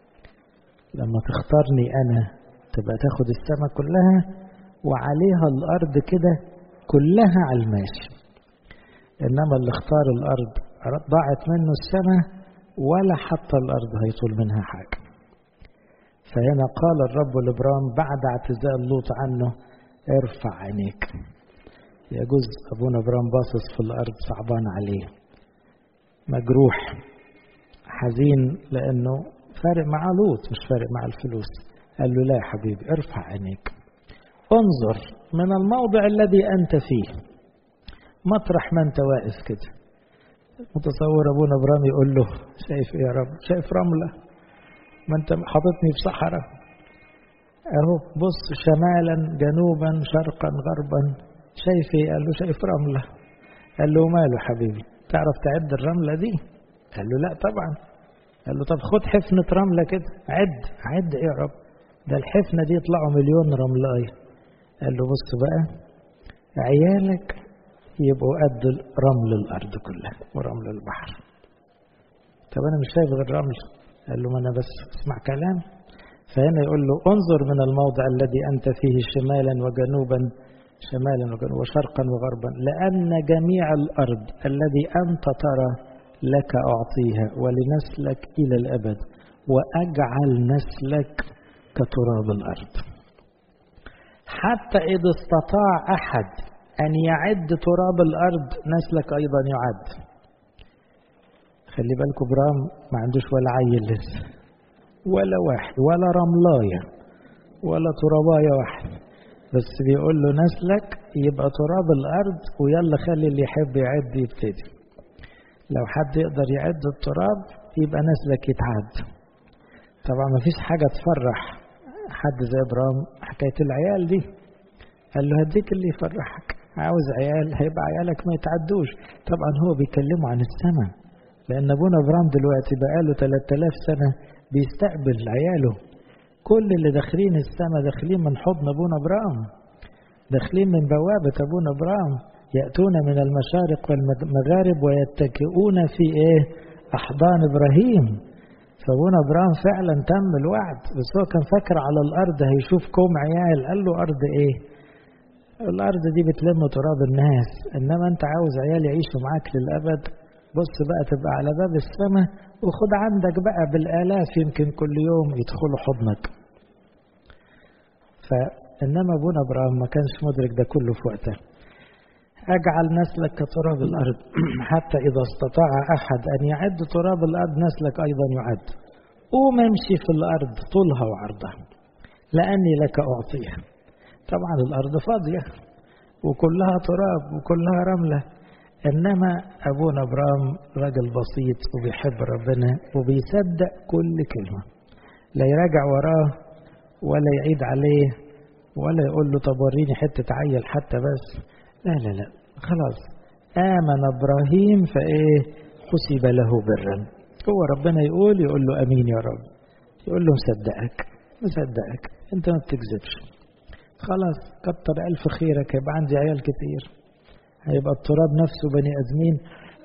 لما تختارني أنا تبقى تاخد السماء كلها وعليها الأرض كده كلها على الماشي إنما اللي اختار الأرض ضاعت منه السماء ولا حتى الأرض هيطول منها حاجة فهنا قال الرب لإبرام بعد اعتزال لوط عنه ارفع عينيك يجوز أبونا إبرام باصص في الأرض صعبان عليه مجروح حزين لأنه فارق مع لوط مش فارق مع الفلوس قال له لا يا حبيبي ارفع عينيك انظر من الموضع الذي أنت فيه مطرح ما أنت واقف كده متصور أبونا إبراهيم يقول له شايف إيه يا رب شايف رملة ما أنت حاططني في صحراء أهو بص شمالا جنوبا شرقا غربا شايف إيه قال له شايف رملة قال له ماله حبيبي تعرف تعد الرملة دي قال له لا طبعا قال له طب خد حفنة رملة كده عد عد ايه يا رب ده الحفنة دي يطلعوا مليون رملاية قال له بص بقى عيالك يبقوا قد رمل الأرض كلها ورمل البحر طب أنا مش شايف غير رمل قال له ما أنا بس اسمع كلام فهنا يقول له انظر من الموضع الذي أنت فيه شمالا وجنوبا شمالا وجنوبا وشرقا وغربا لأن جميع الأرض الذي أنت ترى لك أعطيها ولنسلك إلى الأبد وأجعل نسلك كتراب الأرض حتى إذا استطاع أحد أن يعد تراب الأرض نسلك أيضا يعد خلي بالكم برام ما عندوش ولا عيل لسه ولا واحد ولا رملاية ولا تراباية واحد بس بيقول له نسلك يبقى تراب الأرض ويلا خلي اللي يحب يعد يبتدي لو حد يقدر يعد التراب يبقى نسلك يتعد طبعا ما فيش حاجة تفرح حد زي إبراهيم حكاية العيال دي قال له هديك اللي يفرحك عاوز عيال هيبقى عيالك ما يتعدوش طبعا هو بيكلمه عن السماء لأن أبونا إبراهيم دلوقتي بقاله 3000 سنة بيستقبل عياله كل اللي داخلين السماء داخلين من حضن أبونا إبراهيم داخلين من بوابة أبونا إبراهيم يأتون من المشارق والمغارب ويتكئون في إيه أحضان إبراهيم فأبونا إبراهيم فعلا تم الوعد بس هو كان فاكر على الأرض هيشوف كوم عيال قال له أرض إيه الأرض دي بتلم تراب الناس إنما أنت عاوز عيال يعيشوا معاك للأبد بص بقى تبقى على باب السماء وخد عندك بقى بالآلاف يمكن كل يوم يدخلوا حضنك فإنما أبونا إبراهيم ما كانش مدرك ده كله في وقته أجعل نسلك كتراب الأرض حتى إذا استطاع أحد أن يعد تراب الأرض نسلك أيضا يعد قوم امشي في الأرض طولها وعرضها لأني لك أعطيها طبعا الأرض فاضية وكلها تراب وكلها رملة إنما أبونا إبراهيم راجل بسيط وبيحب ربنا وبيصدق كل كلمة لا يراجع وراه ولا يعيد عليه ولا يقول له طب وريني حتة عيل حتى بس لا لا لا خلاص آمن إبراهيم فإيه حسب له برا هو ربنا يقول يقول له أمين يا رب يقول له مصدقك مصدقك أنت ما بتكذبش خلاص كتر ألف خيرك يبقى عندي عيال كتير هيبقى التراب نفسه بني أدمين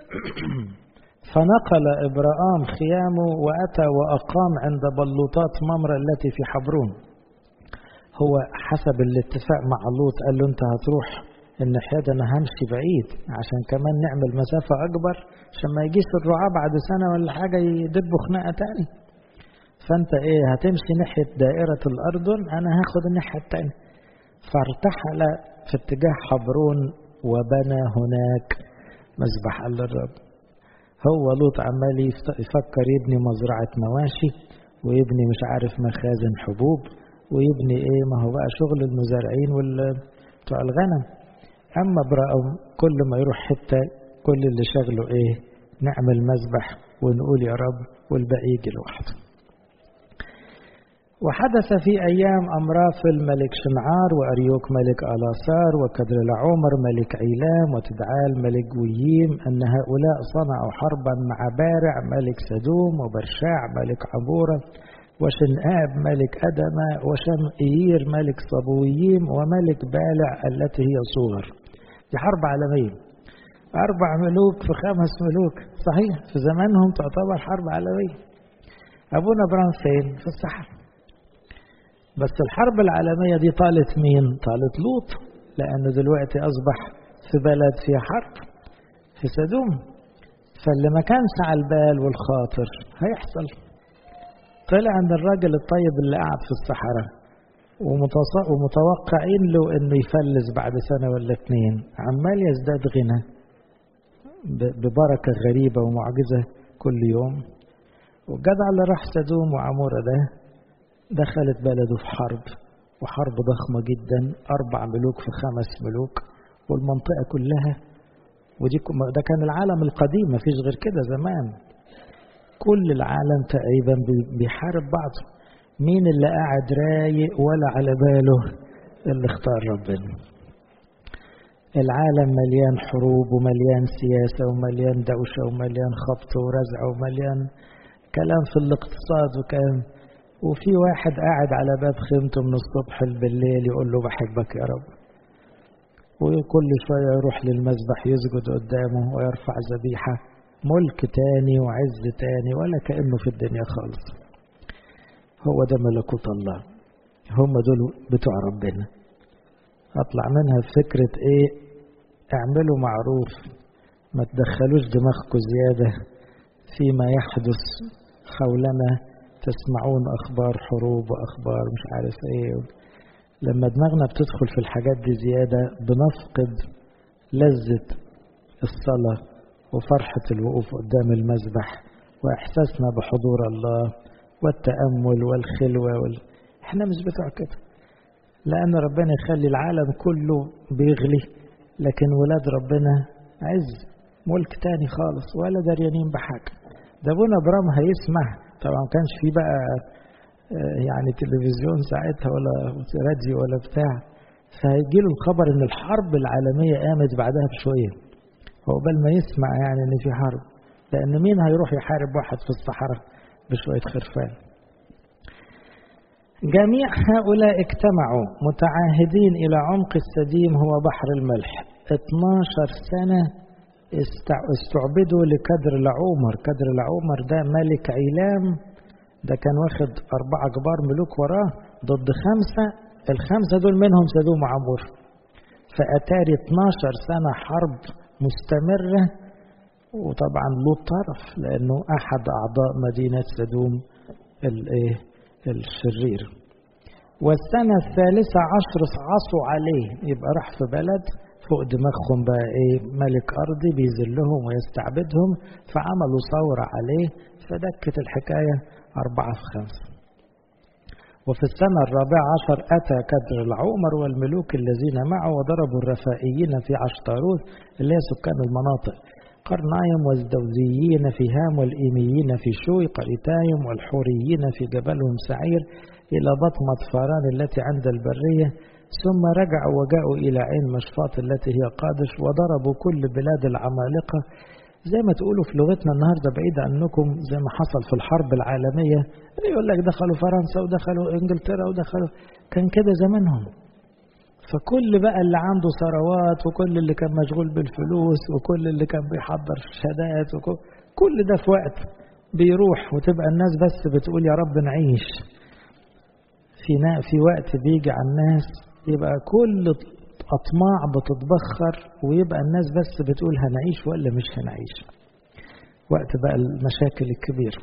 فنقل إبراهام خيامه وأتى وأقام عند بلوطات ممرة التي في حبرون هو حسب الاتفاق مع لوط قال له أنت هتروح الناحية أنا همشي بعيد عشان كمان نعمل مسافة أكبر عشان ما يجيش الرعاة بعد سنة ولا حاجة يدبوا خناقة تاني فأنت إيه هتمشي ناحية دائرة الأردن أنا هاخد الناحية التانية فارتحل في اتجاه حبرون وبنى هناك مذبح للرب هو لوط عمال يفكر يبني مزرعة مواشي ويبني مش عارف مخازن حبوب ويبني ايه ما هو بقى شغل المزارعين وال بتوع الغنم اما ابراهيم كل ما يروح حتة كل اللي شغله ايه نعمل مذبح ونقول يا رب والباقي يجي لوحده وحدث في أيام أمرافل ملك شنعار وأريوك ملك آلاصار وكدر العمر ملك عيلام وتدعال ملك جوييم أن هؤلاء صنعوا حربا مع بارع ملك سدوم وبرشاع ملك عبورة وشنآب ملك أدمة وشمئير ملك صبوييم وملك بالع التي هي صور دي حرب عالمية أربع ملوك في خمس ملوك صحيح في زمانهم تعتبر حرب عالمية أبونا بران فين في الصحراء بس الحرب العالمية دي طالت مين طالت لوط لأنه دلوقتي أصبح في بلد فيها حرب في سدوم فاللي ما كانش على البال والخاطر هيحصل طلع عند الراجل الطيب اللي قاعد في الصحراء ومتوقعين له انه يفلس بعد سنة ولا اتنين عمال يزداد غنى ببركة غريبة ومعجزة كل يوم والجدع اللي راح سدوم وعمورة ده دخلت بلده في حرب وحرب ضخمة جدا أربع ملوك في خمس ملوك والمنطقة كلها ودي ده كان العالم القديم مفيش غير كده زمان كل العالم تقريبا بيحارب بعضه مين اللي قاعد رايق ولا على باله اللي اختار ربنا العالم مليان حروب ومليان سياسة ومليان دوشة ومليان خبط ورزع ومليان كلام في الاقتصاد وكلام وفي واحد قاعد على باب خيمته من الصبح بالليل يقول له بحبك يا رب وكل شوية يروح للمذبح يسجد قدامه ويرفع ذبيحة ملك تاني وعز تاني ولا كأنه في الدنيا خالص هو ده ملكوت الله هم دول بتوع ربنا أطلع منها فكرة إيه اعملوا معروف ما تدخلوش دماغكم زيادة فيما يحدث حولنا تسمعون أخبار حروب وأخبار مش عارف إيه لما دماغنا بتدخل في الحاجات دي زيادة بنفقد لذة الصلاة وفرحة الوقوف قدام المذبح وإحساسنا بحضور الله والتأمل والخلوة وال... احنا مش بتوع كده لأن ربنا يخلي العالم كله بيغلي لكن ولاد ربنا عز ملك تاني خالص ولا دريانين بحاجة ده ابونا برام هيسمع طبعا ما كانش فيه بقى يعني تلفزيون ساعتها ولا راديو ولا بتاع فهيجي له الخبر ان الحرب العالميه قامت بعدها بشويه هو بل ما يسمع يعني ان في حرب لان مين هيروح يحارب واحد في الصحراء بشويه خرفان جميع هؤلاء اجتمعوا متعاهدين الى عمق السديم هو بحر الملح 12 سنه استعبدوا لكدر العمر كدر العمر ده ملك عيلام ده كان واخد أربعة كبار ملوك وراه ضد خمسة الخمسة دول منهم سدوم وعمور فأتاري 12 سنة حرب مستمرة وطبعا له طرف لأنه أحد أعضاء مدينة سدوم الإيه الشرير والسنة الثالثة عشر عصوا عليه يبقى راح في بلد فوق دماغهم بقى ايه ملك ارضي بيذلهم ويستعبدهم فعملوا ثورة عليه فدكت الحكاية أربعة في خمسة وفي السنة الرابعة عشر أتى كدر العمر والملوك الذين معه وضربوا الرفائيين في عشتاروت اللي هي سكان المناطق قرنايم والزوزيين في هام والإيميين في شوي قريتايم والحوريين في جبلهم سعير إلى بطمة فاران التي عند البرية ثم رجعوا وجاءوا إلى عين مشفاط التي هي قادش وضربوا كل بلاد العمالقة زي ما تقولوا في لغتنا النهاردة بعيد عنكم زي ما حصل في الحرب العالمية يقول لك دخلوا فرنسا ودخلوا انجلترا ودخلوا كان كده زمانهم فكل بقى اللي عنده ثروات وكل اللي كان مشغول بالفلوس وكل اللي كان بيحضر شهادات وكل كل ده في وقت بيروح وتبقى الناس بس بتقول يا رب نعيش في في وقت بيجي على الناس يبقى كل أطماع بتتبخر ويبقى الناس بس بتقول هنعيش ولا مش هنعيش وقت بقى المشاكل الكبيرة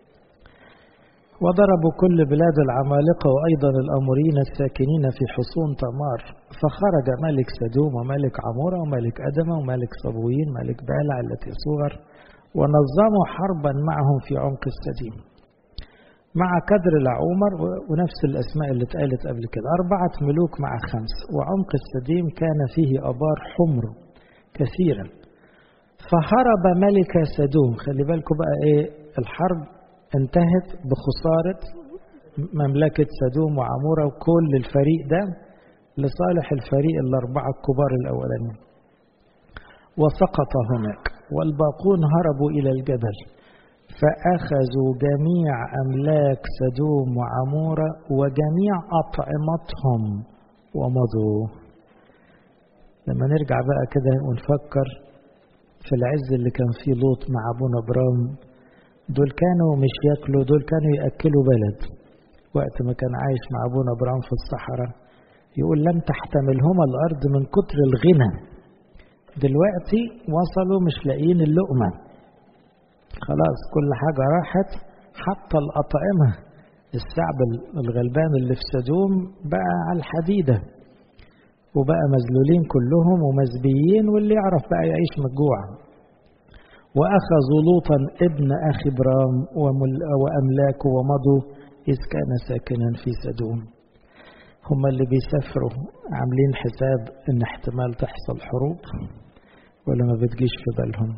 وضربوا كل بلاد العمالقة وأيضا الأموريين الساكنين في حصون تمار فخرج ملك سدوم وملك عمورة وملك أدم وملك صبوين ملك بالع التي صغر ونظموا حربا معهم في عمق السديم مع كدر العمر ونفس الأسماء اللي اتقالت قبل كده أربعة ملوك مع خمس وعمق السديم كان فيه أبار حمر كثيرا فهرب ملك سدوم خلي بالكم بقى إيه الحرب انتهت بخسارة مملكة سدوم وعمورة وكل الفريق ده لصالح الفريق الأربعة الكبار الأولانيين وسقط هناك والباقون هربوا إلى الجبل فأخذوا جميع أملاك سدوم وعمورة وجميع أطعمتهم ومضوا لما نرجع بقى كده ونفكر في العز اللي كان فيه لوط مع أبونا برام دول كانوا مش ياكلوا دول كانوا يأكلوا بلد وقت ما كان عايش مع أبونا برام في الصحراء يقول لم تحتملهما الأرض من كتر الغنى دلوقتي وصلوا مش لاقيين اللقمة خلاص كل حاجة راحت حتى الأطعمة الشعب الغلبان اللي في سدوم بقى على الحديدة وبقى مذلولين كلهم ومزبيين واللي يعرف بقى يعيش من الجوع وأخذوا لوطا ابن أخي برام وأملاكه ومضوا إذ كان ساكنا في سدوم هم اللي بيسافروا عاملين حساب ان احتمال تحصل حروب ولا ما بتجيش في بالهم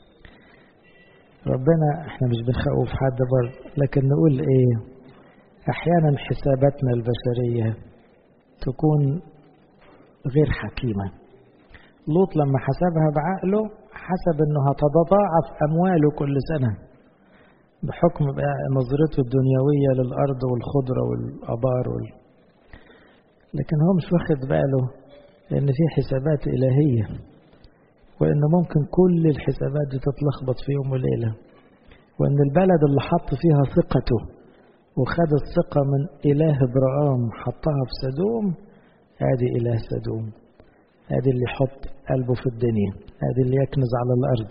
ربنا احنا مش بنخوف حد برضه لكن نقول ايه احيانا حساباتنا البشرية تكون غير حكيمة لوط لما حسبها بعقله حسب انه هتتضاعف امواله كل سنة بحكم نظرته الدنيوية للأرض والخضرة والآبار وال... لكن هو مش واخد باله ان في حسابات إلهية وان ممكن كل الحسابات دي تتلخبط في يوم وليلة وان البلد اللي حط فيها ثقته وخد الثقة من إله إبراهام حطها في سدوم ادي إله سدوم ادي اللي يحط قلبه في الدنيا ادي اللي يكنز على الأرض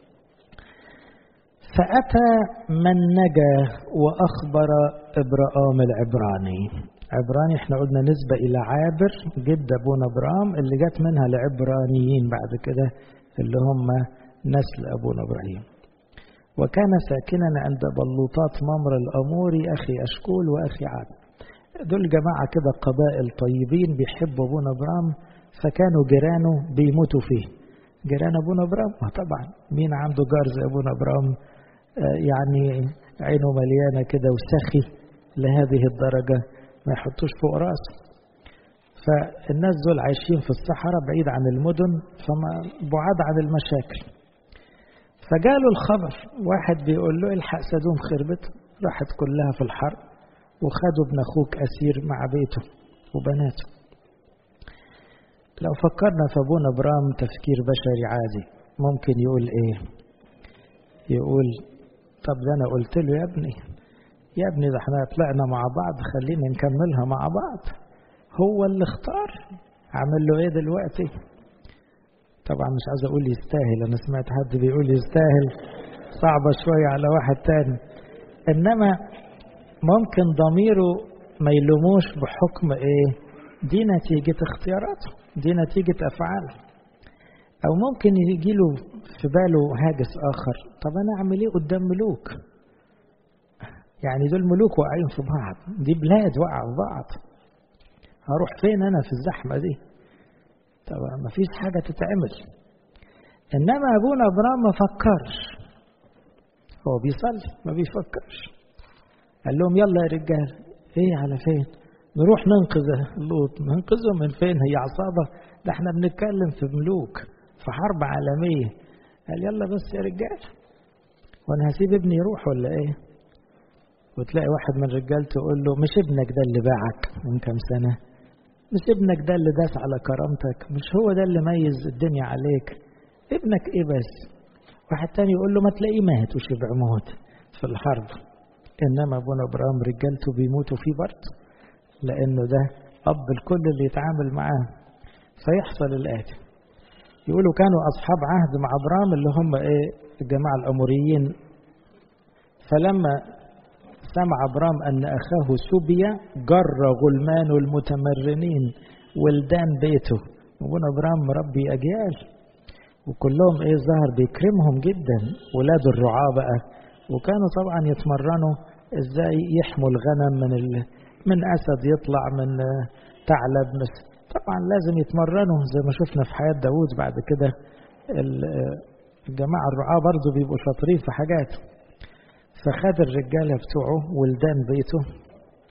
فأتى من نجا وأخبر إبراهام العبراني عبراني احنا قلنا نسبة إلى عابر جد أبونا إبراهام اللي جت منها العبرانيين بعد كده اللي هم نسل أبونا إبراهيم وكان ساكنا عند بلوطات ممر الأموري أخي أشكول وأخي عاد دول جماعة كده قبائل طيبين بيحبوا أبونا إبراهام فكانوا جيرانه بيموتوا فيه جيران أبونا إبراهيم طبعا مين عنده جار زي أبونا إبراهيم يعني عينه مليانة كده وسخي لهذه الدرجة ما يحطوش فوق راسه فالناس دول عايشين في الصحراء بعيد عن المدن فما بعاد عن المشاكل فجاله الخبر واحد بيقول له الحق سدوم خربت راحت كلها في الحرب وخدوا ابن اخوك اسير مع بيته وبناته لو فكرنا في ابونا برام تفكير بشري عادي ممكن يقول ايه يقول طب ده انا قلت له يا ابني يا ابني ده احنا طلعنا مع بعض خلينا نكملها مع بعض هو اللي اختار عمل له ايه دلوقتي طبعا مش عايز اقول يستاهل انا سمعت حد بيقول يستاهل صعبة شوية على واحد تاني انما ممكن ضميره ما يلوموش بحكم ايه دي نتيجة اختياراته دي نتيجة افعاله او ممكن يجي له في باله هاجس اخر طب انا اعمل ايه قدام ملوك يعني دول ملوك واقعين في بعض دي بلاد واقعة في بعض هروح فين انا في الزحمة دي طبعا ما فيش حاجة تتعمل انما ابونا ابراهيم ما فكرش هو بيصلي ما بيفكرش قال لهم يلا يا رجال ايه على فين نروح ننقذ لوط ننقذهم من فين هي عصابة ده احنا بنتكلم في ملوك في حرب عالمية قال يلا بس يا رجال وانا هسيب ابني يروح ولا ايه وتلاقي واحد من رجالته يقول له مش ابنك ده اللي باعك من كام سنة مش ابنك ده اللي داس على كرامتك مش هو ده اللي ميز الدنيا عليك ابنك ايه بس واحد تاني يقول له ما تلاقيه مات وشبع موت في الحرب انما ابونا ابراهيم رجالته بيموتوا فيه برضه لانه ده اب الكل اللي يتعامل معاه فيحصل الاتي يقولوا كانوا اصحاب عهد مع ابراهيم اللي هم ايه الجماعه الاموريين فلما سمع ابرام ان اخاه سبي جر غلمان المتمرنين ولدان بيته وابونا ابرام مربي اجيال وكلهم ايه ظهر بيكرمهم جدا ولاد الرعاة بقى وكانوا طبعا يتمرنوا ازاي يحموا الغنم من ال... من اسد يطلع من ثعلب مس طبعا لازم يتمرنوا زي ما شفنا في حياة داوود بعد كده الجماعة الرعاة برضو بيبقوا شاطرين في حاجات فخد الرجالة بتوعه ولدان بيته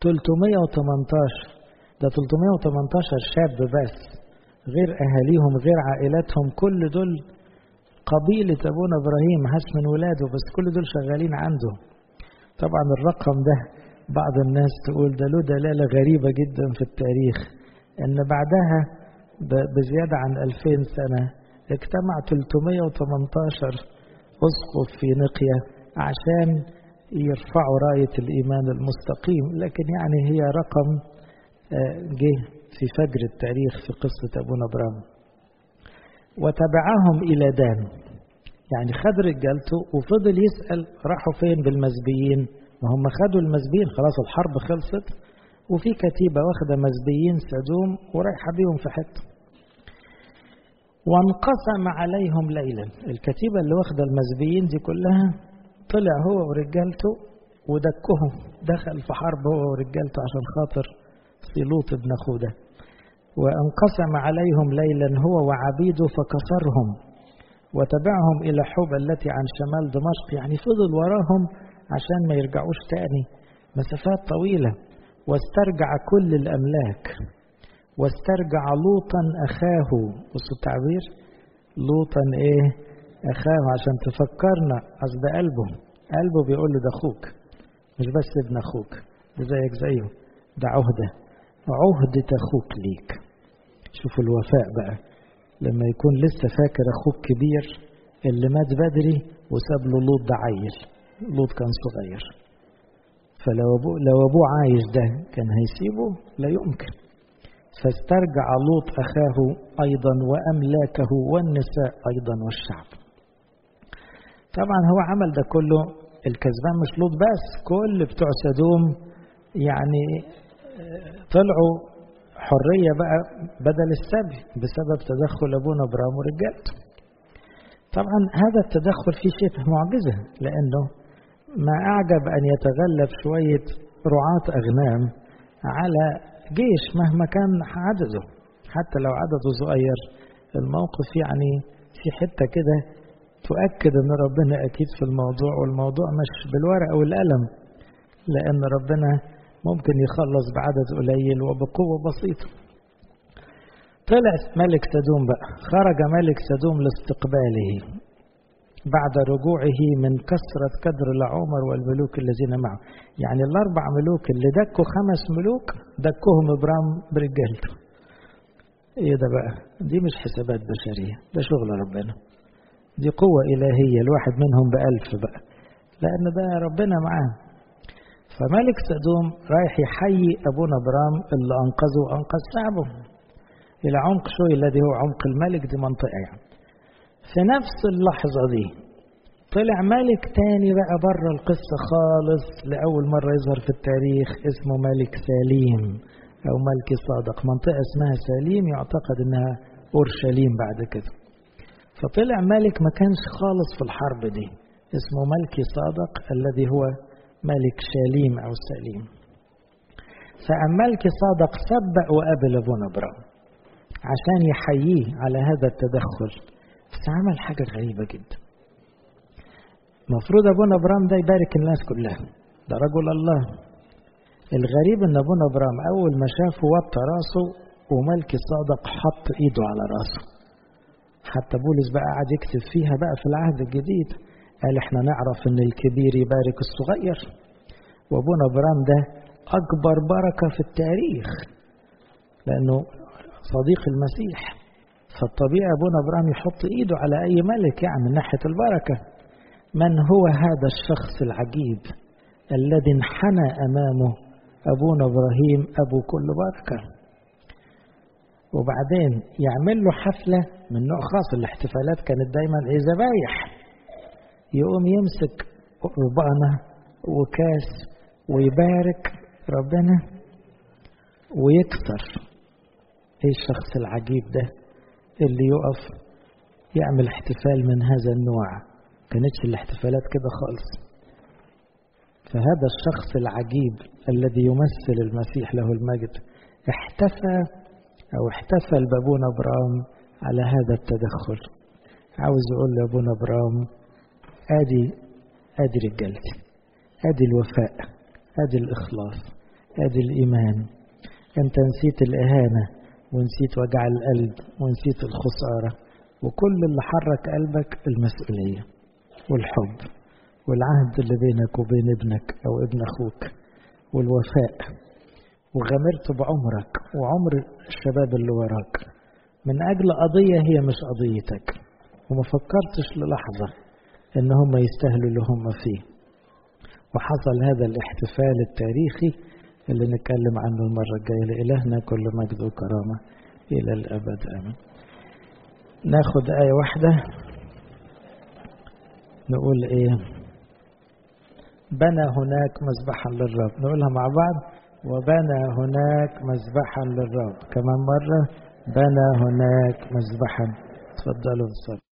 318 ده 318 شاب بس غير أهاليهم غير عائلاتهم كل دول قبيلة أبونا إبراهيم هاش من ولاده بس كل دول شغالين عنده طبعا الرقم ده بعض الناس تقول ده له دلالة غريبة جدا في التاريخ أن بعدها بزيادة عن 2000 سنة اجتمع 318 أسقف في نقية عشان يرفعوا راية الإيمان المستقيم لكن يعني هي رقم جه في فجر التاريخ في قصة أبونا إبراهيم وتبعهم إلى دان يعني خد رجالته وفضل يسأل راحوا فين بالمزبيين ما هم خدوا المزبيين خلاص الحرب خلصت وفي كتيبة واخدة مزبيين سدوم ورايحة بيهم في حتة وانقسم عليهم ليلا الكتيبة اللي واخدة المزبيين دي كلها طلع هو ورجالته ودكهم دخل في حرب هو ورجالته عشان خاطر سيلوط ابن أخوه وانقسم عليهم ليلا هو وعبيده فكسرهم وتبعهم إلى حوبة التي عن شمال دمشق يعني فضل وراهم عشان ما يرجعوش تاني مسافات طويلة واسترجع كل الأملاك واسترجع لوطا أخاه بصوا التعبير لوطا إيه أخاه عشان تفكرنا قصد قلبه قلبه بيقول له ده أخوك مش بس ابن أخوك ده زيك زيه ده عهدة عهدة أخوك ليك شوفوا الوفاء بقى لما يكون لسه فاكر أخوك كبير اللي مات بدري وساب له لوط ده عيل لوط كان صغير فلو أبوه, لو أبوه عايش ده كان هيسيبه لا يمكن فاسترجع لوط أخاه أيضا وأملاكه والنساء أيضا والشعب طبعا هو عمل ده كله الكسبان مش لوط بس كل بتوع سدوم يعني طلعوا حرية بقى بدل السبي بسبب تدخل أبونا إبراهيم ورجالته طبعا هذا التدخل فيه شبه معجزة لأنه ما أعجب أن يتغلب شوية رعاة أغنام على جيش مهما كان عدده حتى لو عدده صغير الموقف يعني في حتة كده تؤكد أن ربنا أكيد في الموضوع والموضوع مش بالورقة والقلم لأن ربنا ممكن يخلص بعدد قليل وبقوة بسيطة طلع ملك سدوم بقى خرج ملك سدوم لاستقباله بعد رجوعه من كثرة كدر العمر والملوك الذين معه يعني الأربع ملوك اللي دكوا خمس ملوك دكوهم إبرام برجالته إيه ده بقى دي مش حسابات بشرية ده شغل ربنا دي قوة إلهية الواحد منهم بألف بقى لأن ده ربنا معاه فملك سدوم رايح يحيي أبونا برام اللي أنقذه وأنقذ شعبه إلى عمق شوي الذي هو عمق الملك دي منطقة يعني في نفس اللحظة دي طلع ملك تاني بقى بره القصة خالص لأول مرة يظهر في التاريخ اسمه ملك سليم أو ملك صادق منطقة اسمها سليم يعتقد إنها أورشليم بعد كده فطلع ملك ما كانش خالص في الحرب دي اسمه ملك صادق الذي هو ملك شاليم أو سليم فأم ملك صادق سبق وقابل أبونا برام عشان يحييه على هذا التدخل بس عمل حاجة غريبة جدا المفروض أبونا برام ده يبارك الناس كلها ده رجل الله الغريب ان ابونا ابرام اول ما شافه وطى راسه وملك صادق حط ايده على راسه حتى بولس بقى قعد يكتب فيها بقى في العهد الجديد قال احنا نعرف ان الكبير يبارك الصغير وابونا ابرام ده اكبر بركه في التاريخ لانه صديق المسيح فالطبيعي ابونا ابرام يحط ايده على اي ملك يعني من ناحيه البركه من هو هذا الشخص العجيب الذي انحنى امامه ابونا ابراهيم ابو كل بركه وبعدين يعمل له حفله من نوع خاص الاحتفالات كانت دايما ايه ذبايح يقوم يمسك ربانه وكاس ويبارك ربنا ويكسر ايه الشخص العجيب ده اللي يقف يعمل احتفال من هذا النوع كانتش الاحتفالات كده خالص فهذا الشخص العجيب الذي يمثل المسيح له المجد احتفى او احتفل بابونا ابرام على هذا التدخل عاوز يقول لابونا ابرام ادي ادي رجالتي ادي الوفاء ادي الاخلاص ادي الايمان انت نسيت الاهانه ونسيت وجع القلب ونسيت الخساره وكل اللي حرك قلبك المسؤوليه والحب والعهد اللي بينك وبين ابنك او ابن اخوك والوفاء وغامرت بعمرك وعمر الشباب اللي وراك من اجل قضيه هي مش قضيتك وما فكرتش للحظه ان هم يستاهلوا اللي هم فيه وحصل هذا الاحتفال التاريخي اللي نتكلم عنه المرة الجاية لإلهنا كل مجد وكرامة إلى الأبد آمين ناخد آية واحدة نقول إيه بنى هناك مذبحا للرب نقولها مع بعض وبنى هناك مذبحا للرب كمان مرة بنى هناك مذبحا تفضلوا بالصلاة